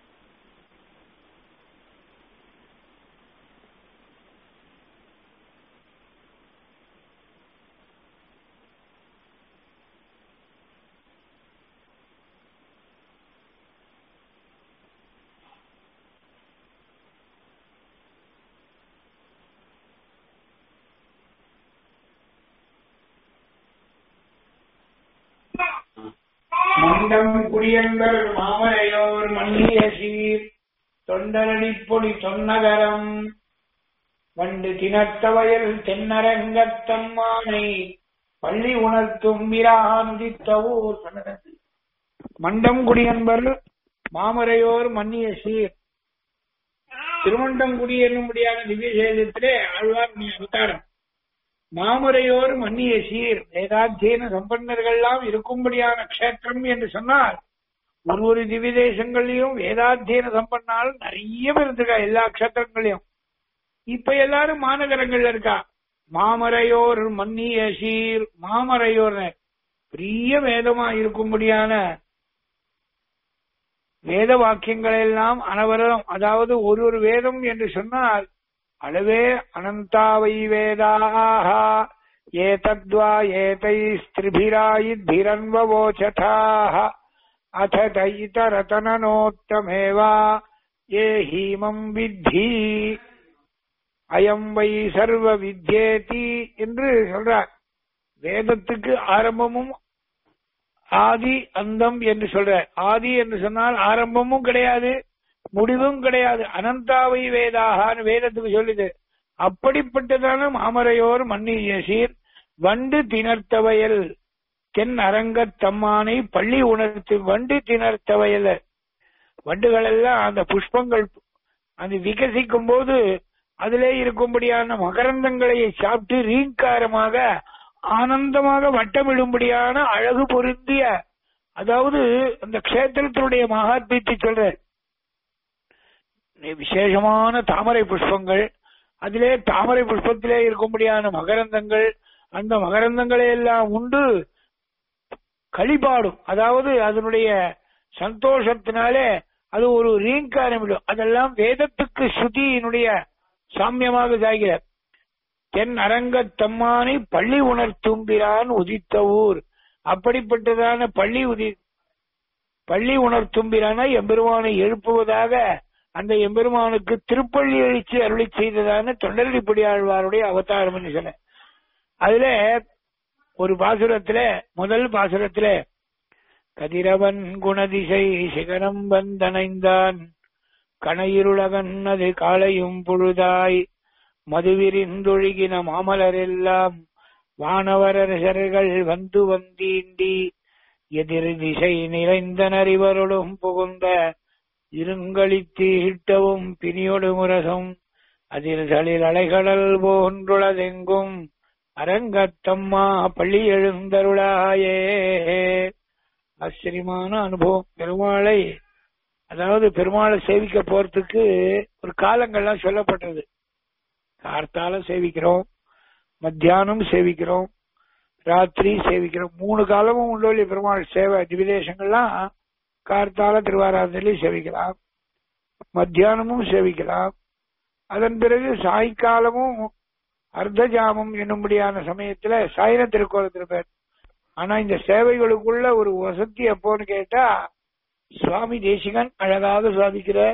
மண்டம் குடியங்கள் மாமலையோர் மன்னிய சீர் தொண்டரடி பொடி தொன்னகரம் பண்டு தினத்தவயல் தென்னரங்கத்தம்மானை பள்ளி உணர்த்தும் விரானுதித்தவூர் சொன்னது மண்டம்குடி என்பர் மாமரையோர் மன்னிய சீர் திருமண்டங்குடி என்னும்படியான திவ்ய சேதத்திலே ஆழ்வார் அவதாரம் மாமரையோர் மன்னிய சீர் வேதாத்தியன சம்பன்னர்கள்லாம் இருக்கும்படியான க்ஷேத்திரம் என்று சொன்னால் ஒரு ஒரு திவ்ய தேசங்கள்லயும் வேதாத்தியன சம்பன்னால் நிறைய பேர் இருந்திருக்கா எல்லா க்ஷேத்திரங்களையும் இப்ப எல்லாரும் மாநகரங்கள்ல இருக்கா மாமரையோர் மன்னிய சீர் மாமரையோர் பெரிய வேதமா இருக்கும்படியான வேத வாக்கியங்கள் எல்லாம் அனவரம் அதாவது ஒரு ஒரு வேதம் என்று சொன்னால் அளவே அனந்தாவை வேதாக ஏதத்வா ஏதைஸ்திரிபிராயித்பிரன்வவோச்சதாக அத தைதரதனனோத்தமேவா ஏ ஹீமம் வித்தி அயம் வை சர்வ வித்யேதி என்று சொல்றார் வேதத்துக்கு ஆரம்பமும் ஆதி அந்தம் என்று சொல்ற ஆதி என்று சொன்னால் ஆரம்பமும் கிடையாது முடிவும் கிடையாது அனந்தாவை வேதாகான்னு வேதத்துக்கு சொல்லுது அப்படிப்பட்டதான மாமரையோர் மன்னிய சீர் வண்டு திணர்த்தவயல் தென் அரங்கத்தம்மானை பள்ளி உணர்த்து வண்டு திணர்த்தவயல் வண்டுகள் எல்லாம் அந்த புஷ்பங்கள் அது விகசிக்கும் போது அதிலே இருக்கும்படியான மகரந்தங்களை சாப்பிட்டு ரீங்காரமாக ஆனந்தமாக வட்டமிடும்படியான அழகு பொருந்திய அதாவது அந்த கஷேத்திரத்தினுடைய மகாத்மியத்தை சொல்ற விசேஷமான தாமரை புஷ்பங்கள் அதிலே தாமரை புஷ்பத்திலே இருக்கும்படியான மகரந்தங்கள் அந்த மகரந்தங்களை எல்லாம் உண்டு களிபாடும் அதாவது அதனுடைய சந்தோஷத்தினாலே அது ஒரு ரீங்காரமிடும் அதெல்லாம் வேதத்துக்கு ஸ்ருதியினுடைய சாமியமாக சாகிறார் தென் அரங்கத்தம்மானை பள்ளி உணர்த்தும்பிரான் உதித்த ஊர் அப்படிப்பட்டதான பள்ளி உதி பள்ளி உணர்த்தும்பிரான எம்பெருமானை எழுப்புவதாக அந்த எம்பெருமானுக்கு திருப்பள்ளி எழுச்சி அருளி செய்ததான தொண்டரடிப்படி ஆழ்வாருடைய அவதாரம் என்று சொன்ன அதுல ஒரு பாசுரத்துல முதல் பாசுரத்துல கதிரவன் குணதிசை சிகரம் வந்தனைந்தான் கணையிருளகன் அது காலையும் பொழுதாய் மதுவிரிந்தொழுகின மாமலரெல்லாம் வானவரசர்கள் வந்து வந்தீண்டி எதிர் திசை நிறைந்தனர் இவருளும் புகுந்த இருங்களித்து இட்டவும் பிணியொடு முரசும் அதில் தளிர் அலைகடல் போன்றுளதெங்கும் அரங்கத்தம்மா பள்ளி எழுந்தருளாயே ஆச்சரியமான அனுபவம் பெருமாளை அதாவது பெருமாளை சேவிக்க போறதுக்கு ஒரு காலங்கள்லாம் சொல்லப்பட்டது கார்த்தால சேவிக்கிறோம் மத்தியானம் சேவிக்கிறோம் ராத்திரி சேவிக்கிறோம் மூணு காலமும் உள்ள பெருமாள் சேவை திவிதேசங்கள்லாம் கார்த்தால திருவாராதனி சேவிக்கலாம் மத்தியானமும் சேவிக்கலாம் அதன் பிறகு சாயங்காலமும் அர்த்த ஜாமம் என்னும்படியான சமயத்துல சாயன திருக்கோலத்தில் பேர் ஆனா இந்த சேவைகளுக்குள்ள ஒரு வசதி எப்போன்னு கேட்டா சுவாமி தேசிகன் அழகாக சாதிக்கிறார்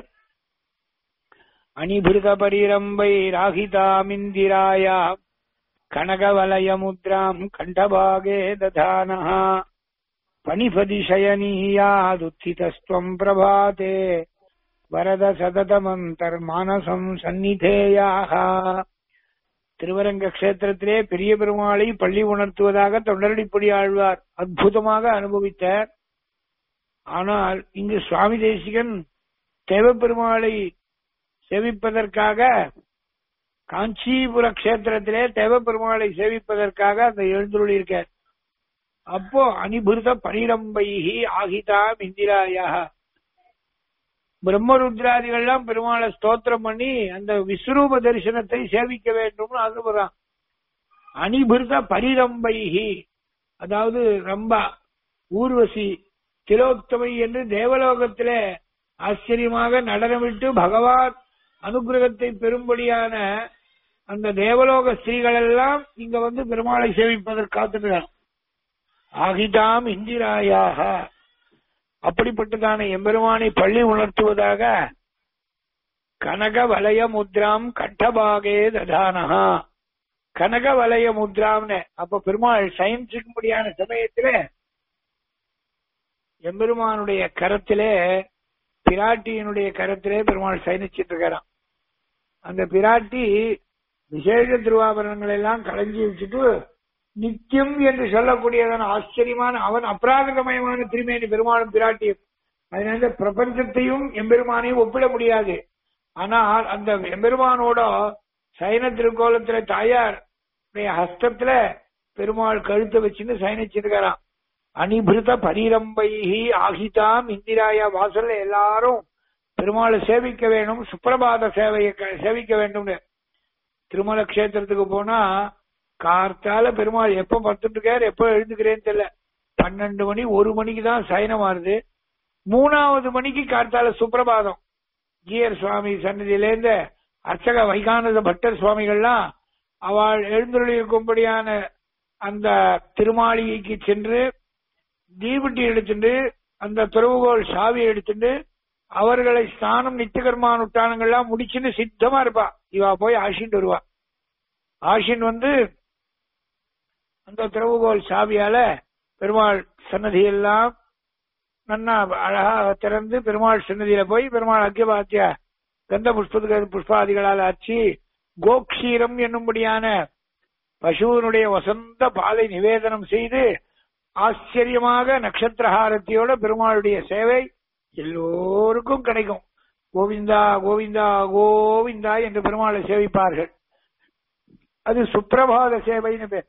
அணிபிருத பரிரம்பை ராகிதாமிந்திராயா கனகவலயமுத்ராம் கண்டபாகே ததானः பணிபதி சயனீயாதுத்திதஸ்துவம் பிரபாதே வரத சததமந்தர்மானசம் சந்நிதேயாக திருவரங்க கஷேத்திரத்திலே பெரிய பெருமாளை பள்ளி உணர்த்துவதாக தொண்டரடிப்படி ஆழ்வார் அற்புதமாக அனுபவித்தார் ஆனால் இங்கு சுவாமி தேசிகன் தேவப்பெருமாளை சேவிப்பதற்காக காஞ்சிபுர கஷேத்திரத்திலே தேவப்பெருமாளை சேவிப்பதற்காக அந்த எழுந்துள்ள இருக்கார் அப்போ அனிபுருத பனிரம்பைகி ஆகிதாம் இந்திராயா பிரம்மருத்ராதிகள்லாம் பெருமாளை ஸ்தோத்திரம் பண்ணி அந்த விஸ்வரூப தரிசனத்தை சேவிக்க வேண்டும்னு ஆசைப்படுறான் அனிபிருத பரிரம்பைகி அதாவது ரம்பா ஊர்வசி திலோத்தமை என்று தேவலோகத்திலே ஆச்சரியமாக நடனமிட்டு பகவான் அனுகிரகத்தை பெறும்படியான அந்த தேவலோக ஸ்திரீகள் எல்லாம் இங்க வந்து பெருமாளை சேவிப்பதற்கு காத்துக்கிறான் ஆகிதாம் இந்திராயாக அப்படிப்பட்டதான எம்பெருமானை பள்ளி உணர்த்துவதாக கனக வலய முத்ராம் கட்டபாகே ததானஹா கனக வலய முத்ராம்னு அப்ப பெருமாள் சயின்ஸுக்கும்படியான சமயத்துல எம்பெருமானுடைய கரத்திலே பிராட்டியினுடைய கரத்திலே பெருமாள் சயனிச்சிட்டு இருக்கிறான் அந்த பிராட்டி விசேஷ திருவாபரணங்களை எல்லாம் களைஞ்சி வச்சுட்டு நித்தியம் என்று சொல்லக்கூடியதான ஆச்சரியமான அவன் அப்ராகிருதமயமான திருமேனி பெருமாளும் பிராட்டியும் அதனால பிரபஞ்சத்தையும் எம்பெருமானையும் ஒப்பிட முடியாது ஆனால் அந்த எம்பெருமானோட சைன திருக்கோலத்துல தாயார் ஹஸ்தத்துல பெருமாள் கழுத்தை வச்சுன்னு சயனிச்சிருக்கிறான் அனிபிருத பரிரம்பைஹி ஆகிதாம் இந்திராயா வாசல்ல எல்லாரும் பெருமாளை சேவிக்க வேணும் சுப்பிரபாத சேவையை க- சேவிக்க வேண்டும்னு திருமல கஷேத்திரத்துக்கு போனா கார்த்தால பெருமாள் எப்ப படுத்துட்டு இருக்காரு எப்ப எழுந்துக்கிறேன்னு தெரியல பன்னெண்டு மணி ஒரு மணிக்கு தான் சயனம் ஆறுது மூணாவது மணிக்கு கார்த்தால சுப்பிரபாதம் ஜிஆர் சுவாமி சன்னதியிலேருந்து அர்ச்சக வைகானந்த பட்டர் சுவாமிகள்லாம் அவள் எழுந்தருளி இருக்கும்படியான அந்த திருமாளிகைக்கு சென்று தீபட்டி எடுத்துட்டு அந்த துறவுகோல் சாவி எடுத்துட்டு அவர்களை ஸ்நானம் நித்தியகர்மானுஷ்டானங்கள்லாம் முடிச்சுன்னு சித்தமா இருப்பா இவா போய் ஆஷின் வருவா ஆஷின் வந்து அந்த திறவுகோல் சாவியால பெருமாள் சன்னதியெல்லாம் நன்னா அழகா திறந்து பெருமாள் சன்னதியில போய் பெருமாள் அக்கியபாத்திய கந்த புஷ்பத்துக்கு புஷ்பாதிகளால் ஆச்சு கோக்ஷீரம் என்னும்படியான பசுவனுடைய வசந்த பாலை நிவேதனம் செய்து ஆச்சரியமாக நட்சத்திரஹாரத்தியோட பெருமாளுடைய சேவை எல்லோருக்கும் கிடைக்கும் கோவிந்தா கோவிந்தா கோவிந்தா என்று பெருமாளை சேவிப்பார்கள் அது சுப்பிரபாத சேவைன்னு பேர்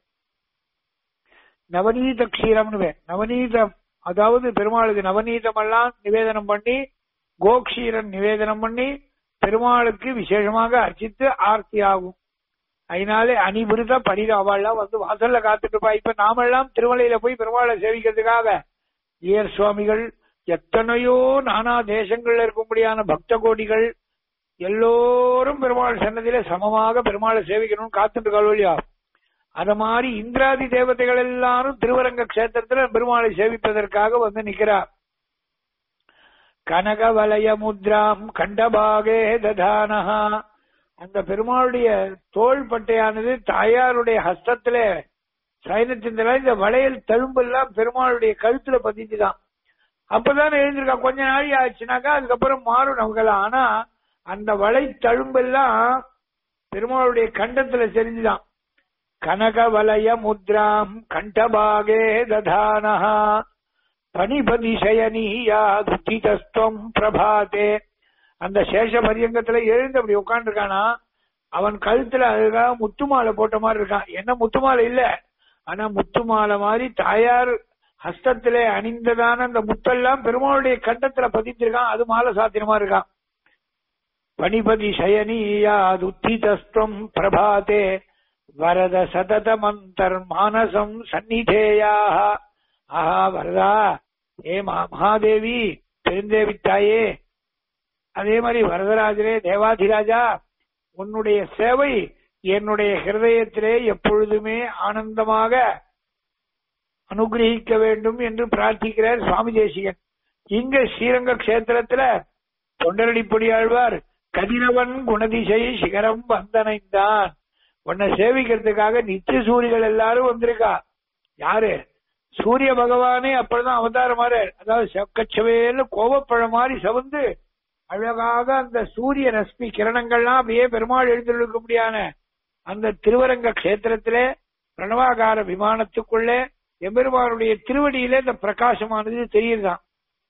நவநீத க்ஷீரம்னு பேர் நவநீதம் அதாவது பெருமாளுக்கு நவநீதமெல்லாம் நிவேதனம் பண்ணி கோக்ஷீரன் நிவேதனம் பண்ணி பெருமாளுக்கு விசேஷமாக அர்ச்சித்து ஆர்த்தி ஆகும் அதனாலே அணிபிருத பரித அவள்லாம் வந்து வாசல்ல காத்துட்டு இருப்பா இப்ப நாமெல்லாம் திருமலையில போய் பெருமாளை சேவிக்கிறதுக்காக ஈயர் சுவாமிகள் எத்தனையோ நானா தேசங்கள்ல இருக்கும்படியான பக்த கோடிகள் எல்லோரும் பெருமாள் சன்னதியில சமமாக பெருமாளை சேவிக்கணும்னு காத்துட்டு இருக்கா அத மாதிரி இந்திராதி தேவதைகள் எல்லாரும் திருவரங்க கஷேத்திரத்துல பெருமாளை சேவிப்பதற்காக வந்து நிக்கிறார் கனகவலய முத்ராம் கண்டபாகே ததானஹா அந்த பெருமாளுடைய தோள் பட்டையானது தாயாருடைய ஹஸ்தத்திலே சைனத்தின் இந்த வளையல் தழும்பெல்லாம் பெருமாளுடைய கழுத்துல பதிஞ்சுதான் அப்பதான் எழுந்திருக்கா கொஞ்ச நாளி ஆச்சுனாக்கா அதுக்கப்புறம் மாறும் நமக்கெல்லாம் ஆனா அந்த வளை தழும்பெல்லாம் பெருமாளுடைய கண்டத்துல தெரிஞ்சுதான் கனகவலய முத்ராம் கண்டபாகே ததானஹா பனிபதி சயனீயா துத்திதஸ்துவம் பிரபாதே அந்த சேஷ பரியங்கத்துல எழுந்து அப்படி உட்காந்துருக்கானா அவன் கழுத்துல அதுக்காக முத்துமாலை போட்ட மாதிரி இருக்கான் என்ன முத்துமாலை இல்ல ஆனா முத்துமாலை மாதிரி தாயார் ஹஸ்தத்திலே அணிந்ததான அந்த முத்தெல்லாம் பெருமாளுடைய கண்டத்துல பதித்திருக்கான் அது மாலை சாத்திரமா இருக்கான் பனிபதி சயனீயா துத்திதஸ்துவம் பிரபாதே வரத சதத மந்தர் மானசம் சந்நிதேயாக ஆஹா வரதா ஏ மா- மகாதேவி பெருந்தேவி தாயே அதே மாதிரி வரதராஜரே தேவாதிராஜா உன்னுடைய சேவை என்னுடைய ஹிருதயத்திலே எப்பொழுதுமே ஆனந்தமாக அனுகிரகிக்க வேண்டும் என்று பிரார்த்திக்கிறார் சுவாமி தேசிகன் இங்க ஸ்ரீரங்க கஷேத்திரத்துல தொண்டரடிப்பொடியாழ்வார் கதிரவன் குணதிசை சிகரம் வந்தனைந்தான் உன்னை சேவிக்கிறதுக்காக நித்திய சூரிகள் எல்லாரும் வந்திருக்கா யாரு சூரிய பகவானே அப்பதான் அவதாரமாரு அதாவது செக்கச்சவேன்னு கோவப்பழம் மாதிரி சவந்து அழகாக அந்த சூரிய ரஷ்மி கிரணங்கள்லாம் அப்படியே பெருமாள் எழுந்திருக்க முடியான அந்த திருவரங்க கஷேத்திரத்திலே பிரணவாகார விமானத்துக்குள்ளே எம்பெருமானுடைய திருவடியிலே இந்த பிரகாசமானது தெரியுதுதான்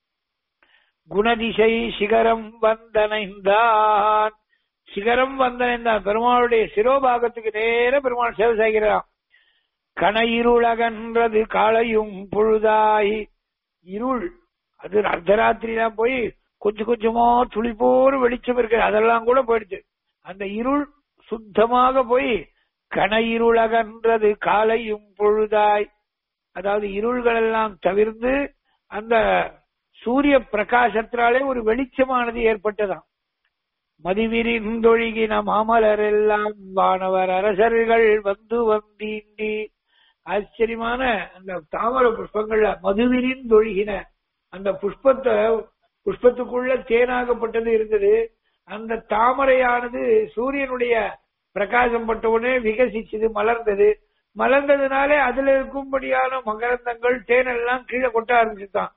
குணதிசை சிகரம் வந்தனைந்தான் சிகரம் வந்தனைந்தான் பெருமாளுடைய சிரோபாகத்துக்கு நேர பெருமாள் சேவை செய்கிறான் கன இருளகன்றது காலையும் பொழுதாய் இருள் அது அர்த்தராத்திரிலாம் போய் கொஞ்சம் கொஞ்சமா துளிப்போர் வெளிச்சம் இருக்கு அதெல்லாம் கூட போயிடுச்சு அந்த இருள் சுத்தமாக போய் கன இருளகன்றது காலையும் பொழுதாய் அதாவது இருள்கள் எல்லாம் தவிர்த்து அந்த சூரிய பிரகாசத்தினாலே ஒரு வெளிச்சமானது ஏற்பட்டதாம் மதிவிரிந்தொழுகின மாமலர் எல்லாம் வானவர் அரசர்கள் வந்து வந்தீண்டி ஆச்சரியமான அந்த தாமர புஷ்பங்கள்ல மதுவிரிந்தொழுகின அந்த புஷ்பத்தை புஷ்பத்துக்குள்ள தேனாகப்பட்டது இருந்தது அந்த தாமரையானது சூரியனுடைய பிரகாசம் பட்டவுடனே விகசிச்சது மலர்ந்தது மலர்ந்ததுனாலே அதுல இருக்கும்படியான மகரந்தங்கள் தேனெல்லாம் கீழே கொட்ட ஆரம்பிச்சுதான்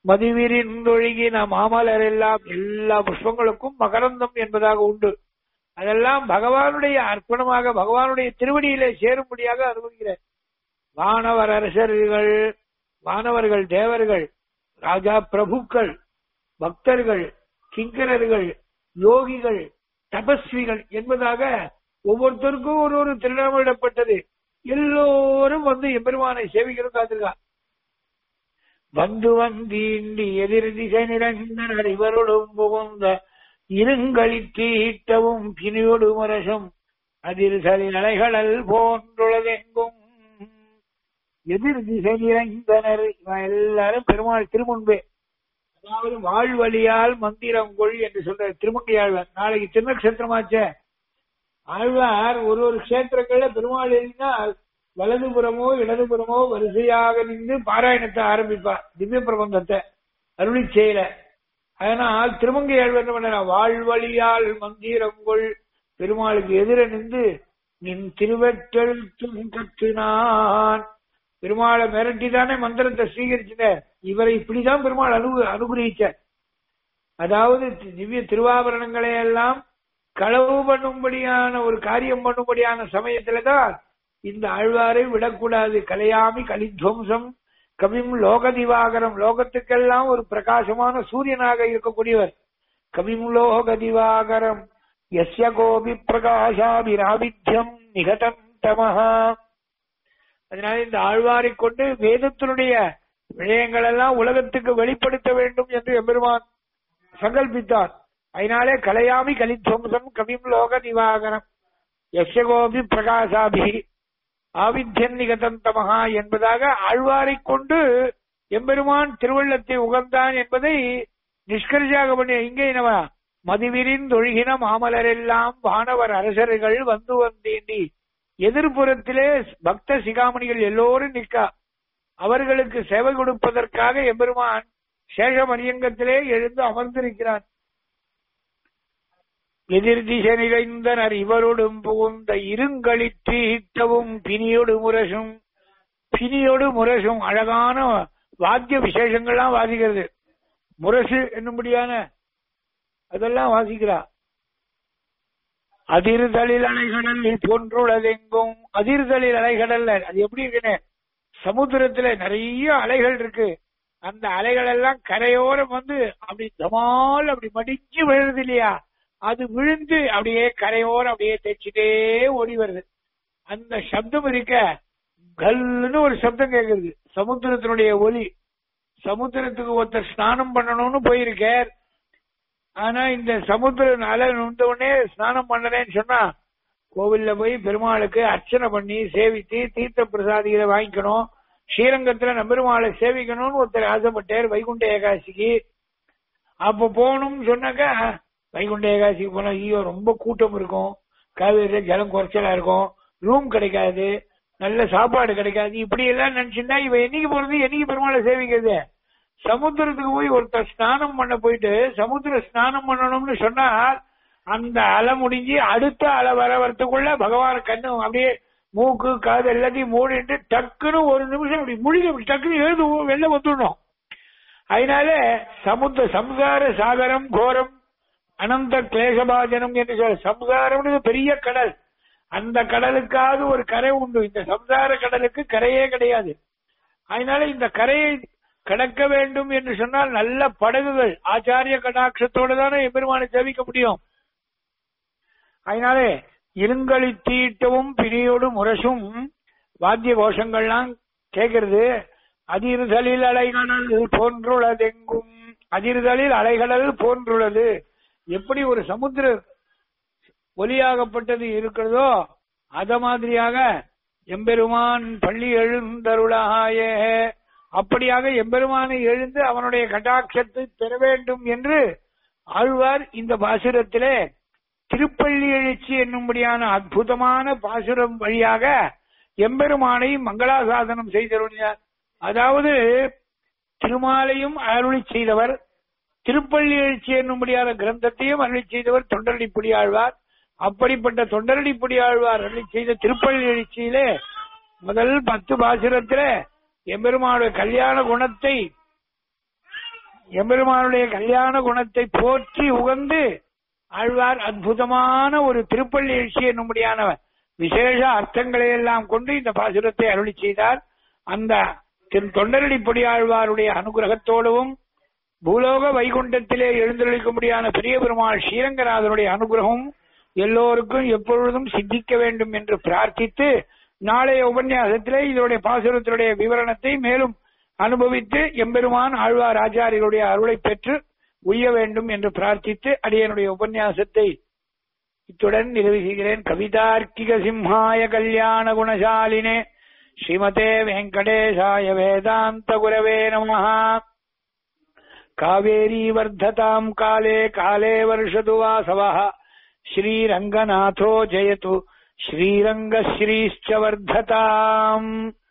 மதுவிரிந்தொழுகின மாமலர் எல்லாம் எல்லா புஷ்பங்களுக்கும் மகரந்தம் என்பதாக உண்டு அதெல்லாம் பகவானுடைய அர்ப்பணமாக பகவானுடைய திருவடியிலே சேரும்படியாக அனுபவிக்கிறார் வானவர் அரசர்கள் வானவர்கள் தேவர்கள் ராஜா பிரபுக்கள் பக்தர்கள் கிங்கரர்கள் யோகிகள் தபஸ்விகள் என்பதாக ஒவ்வொருத்தருக்கும் ஒரு ஒரு திருநாமிடப்பட்டது எல்லோரும் வந்து எம்பெருமானை சேவிக்கிறோம் காத்திருக்கா வந்து வந்தீண்டி எதிர் திசை நிறைந்தனர் இவருடன் புகுந்த இருங்களித்தீட்டவும் பிணியோடு மரசம் அதில் சரி அலைகளல் போன்றுள்ளதெங்கும் எதிர் திசை நிறைந்தனர் இவன் எல்லாரும் பெருமாள் திருமுன்பே அதாவது வாழ்வழியால் மந்திரம் கொள் என்று சொல்ற திருமங்கையாழ்வார் நாளைக்கு திருநக்ஷத்திரமாச்சே ஆழ்வார் ஒரு ஒரு கஷேத்திரங்கள்ல பெருமாள் எழுதினால் வலதுபுறமோ இடதுபுறமோ வரிசையாக நின்று பாராயணத்தை ஆரம்பிப்பார் திவ்ய பிரபந்தத்தை அருளி செய்யல அதனால் திருமங்கை ஆழ்வார் என்ன பண்ண வாழ்வழியால் மந்திரம் கொள் பெருமாளுக்கு எதிர நின்று நின் திருவெட்டெழுத்தும் கற்றினான் பெருமாளை மிரட்டி தானே மந்திரத்தை ஸ்வீகரிச்சுட்ட இவரை இப்படிதான் பெருமாள் அனு அனுகிரகிச்சார் அதாவது திவ்ய திருவாபரணங்களை எல்லாம் களவு பண்ணும்படியான ஒரு காரியம் பண்ணும்படியான சமயத்துலதான் இந்த ஆழ்வாரை விடக்கூடாது கலையாமி கலித்வம்சம் கவிம் லோக திவாகரம் லோகத்துக்கெல்லாம் ஒரு பிரகாசமான சூரியனாக இருக்கக்கூடியவர் கவிம் லோக திவாகரம் எஸ்ய கோபி பிரகாசாபிராபித்யம் நிகதம் தமஹா அதனால இந்த ஆழ்வாரை கொண்டு வேதத்தினுடைய விஷயங்கள் எல்லாம் உலகத்துக்கு வெளிப்படுத்த வேண்டும் என்று எம்பெருமான் சங்கல்பித்தார் அதனாலே கலையாமி கலித்வம்சம் கவிம் லோக திவாகரம் யசகோபி பிரகாசாபி ஆவித்யன் நிகதந்தமகா என்பதாக ஆழ்வாரை கொண்டு எம்பெருமான் திருவள்ளத்தை உகந்தான் என்பதை நிஷ்கர்ஷாக பண்ணி இங்கே நம்ம மதிவிரிந்தொழுகின மாமலரெல்லாம் வானவர் அரசர்கள் வந்து வந்தேண்டி எதிர்ப்புறத்திலே பக்த சிகாமணிகள் எல்லோரும் நிற்கா அவர்களுக்கு சேவை கொடுப்பதற்காக எம்பெருமான் சேஷ மரியங்கத்திலே எழுந்து அமர்ந்திருக்கிறான் எதிர் திசை நிறைந்தனர் இவரோடும் புகுந்த இருங்களித்து ஈட்டவும் பிணியோடு முரசும் பிணியோடு முரசும் அழகான வாத்திய விசேஷங்கள்லாம் வாசிக்கிறது முரசு என்னும்படியான அதெல்லாம் வாசிக்கிறா அதிர்தலில் அலைகடல் போன்றுள்ளதெங்கும் அதிர்தலில் அலைகடல்ல அது எப்படி இருக்குன்னு சமுத்திரத்துல நிறைய அலைகள் இருக்கு அந்த அலைகள் எல்லாம் கரையோரம் வந்து அப்படி தமால் அப்படி மடிஞ்சு விழுறது இல்லையா அது விழுந்து அப்படியே கரையோரம் அப்படியே தேய்ச்சிட்டே ஓடி வருது அந்த சப்தம் இருக்க கல்லுன்னு ஒரு சப்தம் கேக்குறது சமுத்திரத்தினுடைய ஒலி சமுத்திரத்துக்கு ஒருத்தர் ஸ்நானம் பண்ணணும்னு போயிருக்கார் ஆனா இந்த சமுத்திர அலை நுந்த உடனே ஸ்நானம் பண்ணலன்னு சொன்னா கோவில்ல போய் பெருமாளுக்கு அர்ச்சனை பண்ணி சேவித்து தீர்த்த பிரசாதிகளை வாங்கிக்கணும் ஸ்ரீரங்கத்துல நம்பெருமாளை சேவிக்கணும்னு ஒருத்தர் ஆசைப்பட்டார் வைகுண்ட ஏகாசிக்கு அப்ப போகணும்னு சொன்னாக்கா வைகுண்ட ஏகாசிக்கு போனா ஐயோ ரொம்ப கூட்டம் இருக்கும் காவேரியில ஜலம் குறைச்சலா இருக்கும் ரூம் கிடைக்காது நல்ல சாப்பாடு கிடைக்காது இப்படி எல்லாம் நினைச்சுன்னா இவ என்னைக்கு போறது என்னைக்கு பெருமாளை சேவிக்கிறது சமுத்திரத்துக்கு போய் ஒருத்தர் ஸ்நானம் பண்ண போயிட்டு சமுத்திர ஸ்நானம் பண்ணணும்னு சொன்னா அந்த அலை முடிஞ்சு அடுத்த அலை வர வரத்துக்குள்ள பகவான் கண்ணு அப்படியே மூக்கு காது எல்லாத்தையும் மூடிட்டு டக்குன்னு ஒரு நிமிஷம் இப்படி முழுகி இப்படி டக்குன்னு எழுது வெளில வந்துடணும் அதனால சமுத்திர சம்சார சாகரம் கோரம் அனந்த கிளேசபாஜனம் என்று சொல்ல சம்சாரம்னு பெரிய கடல் அந்த கடலுக்காவது ஒரு கரை உண்டு இந்த சம்சார கடலுக்கு கரையே கிடையாது அதனால இந்த கரையை கடக்க வேண்டும் என்று சொன்னால் நல்ல படகுகள் ஆச்சாரிய கடாட்சத்தோடு தானே எம்பெருமானை சேவிக்க முடியும் அதனாலே இருங்களி தீட்டவும் பிணியோடு முரசும் வாத்திய கோஷங்கள்லாம் கேட்கிறது அதிர்தலில் அலைகடல் போன்றுள்ளதெங்கும் அதிர்தலில் அலைகடல் போன்றுள்ளது எப்படி ஒரு சமுத்திர ஒலியாகப்பட்டது இருக்கிறதோ அத மாதிரியாக எம்பெருமான் பள்ளி எழுந்தருளாய அப்படியாக எம்பெருமானை எழுந்து அவனுடைய கட்டாட்சத்தை பெற வேண்டும் என்று ஆழ்வார் இந்த பாசுரத்திலே திருப்பள்ளி எழுச்சி என்னும்படியான அற்புதமான பாசுரம் வழியாக எம்பெருமானை மங்களாசாசனம் செய்தருளினார் அதாவது திருமாலையும் அருளி செய்தவர் திருப்பள்ளி எழுச்சி என்னும்படியான கிரந்தத்தையும் அருளி செய்தவர் தொண்டரடிப்புடி ஆழ்வார் அப்படிப்பட்ட தொண்டரடிப்புடி ஆழ்வார் அருளி செய்த திருப்பள்ளி எழுச்சியிலே முதல் பத்து பாசுரத்தில எம்பெருமானுடைய கல்யாண குணத்தை எம்பெருமானுடைய கல்யாண குணத்தை போற்றி உகந்து ஆழ்வார் அற்புதமான ஒரு திருப்பள்ளி எழுச்சி என்னும்படியான விசேஷ அர்த்தங்களை எல்லாம் கொண்டு இந்த பாசுரத்தை அருளி செய்தார் அந்த திரு தொண்டரடி பொடியாழ்வாருடைய அனுகிரகத்தோடவும் பூலோக வைகுண்டத்திலே எழுந்தருளிக்கும்படியான பெரிய பெருமாள் ஸ்ரீரங்கநாதனுடைய அனுகிரகம் எல்லோருக்கும் எப்பொழுதும் சித்திக்க வேண்டும் என்று பிரார்த்தித்து நாளைய உபன்யாசத்திலே இதனுடைய பாசுரத்தினுடைய விவரணத்தை மேலும் அனுபவித்து எம்பெருமான் ஆழ்வார் ஆச்சாரியருடைய அருளை பெற்று உய்ய வேண்டும் என்று பிரார்த்தித்து அடியனுடைய உபன்யாசத்தை இத்துடன் நிறைவு செய்கிறேன் கவிதார்க்கிக சிம்ஹாய கல்யாண குணசாலினே ஸ்ரீமதே வெங்கடேசாய வேதாந்த குரவே நமஹ காவேரி வர்ததாம் காலே காலே வருஷது வாசவः श्रीरङ्गनाथो जयतु श्रीरङ्गश्रीश्च वर्धताम्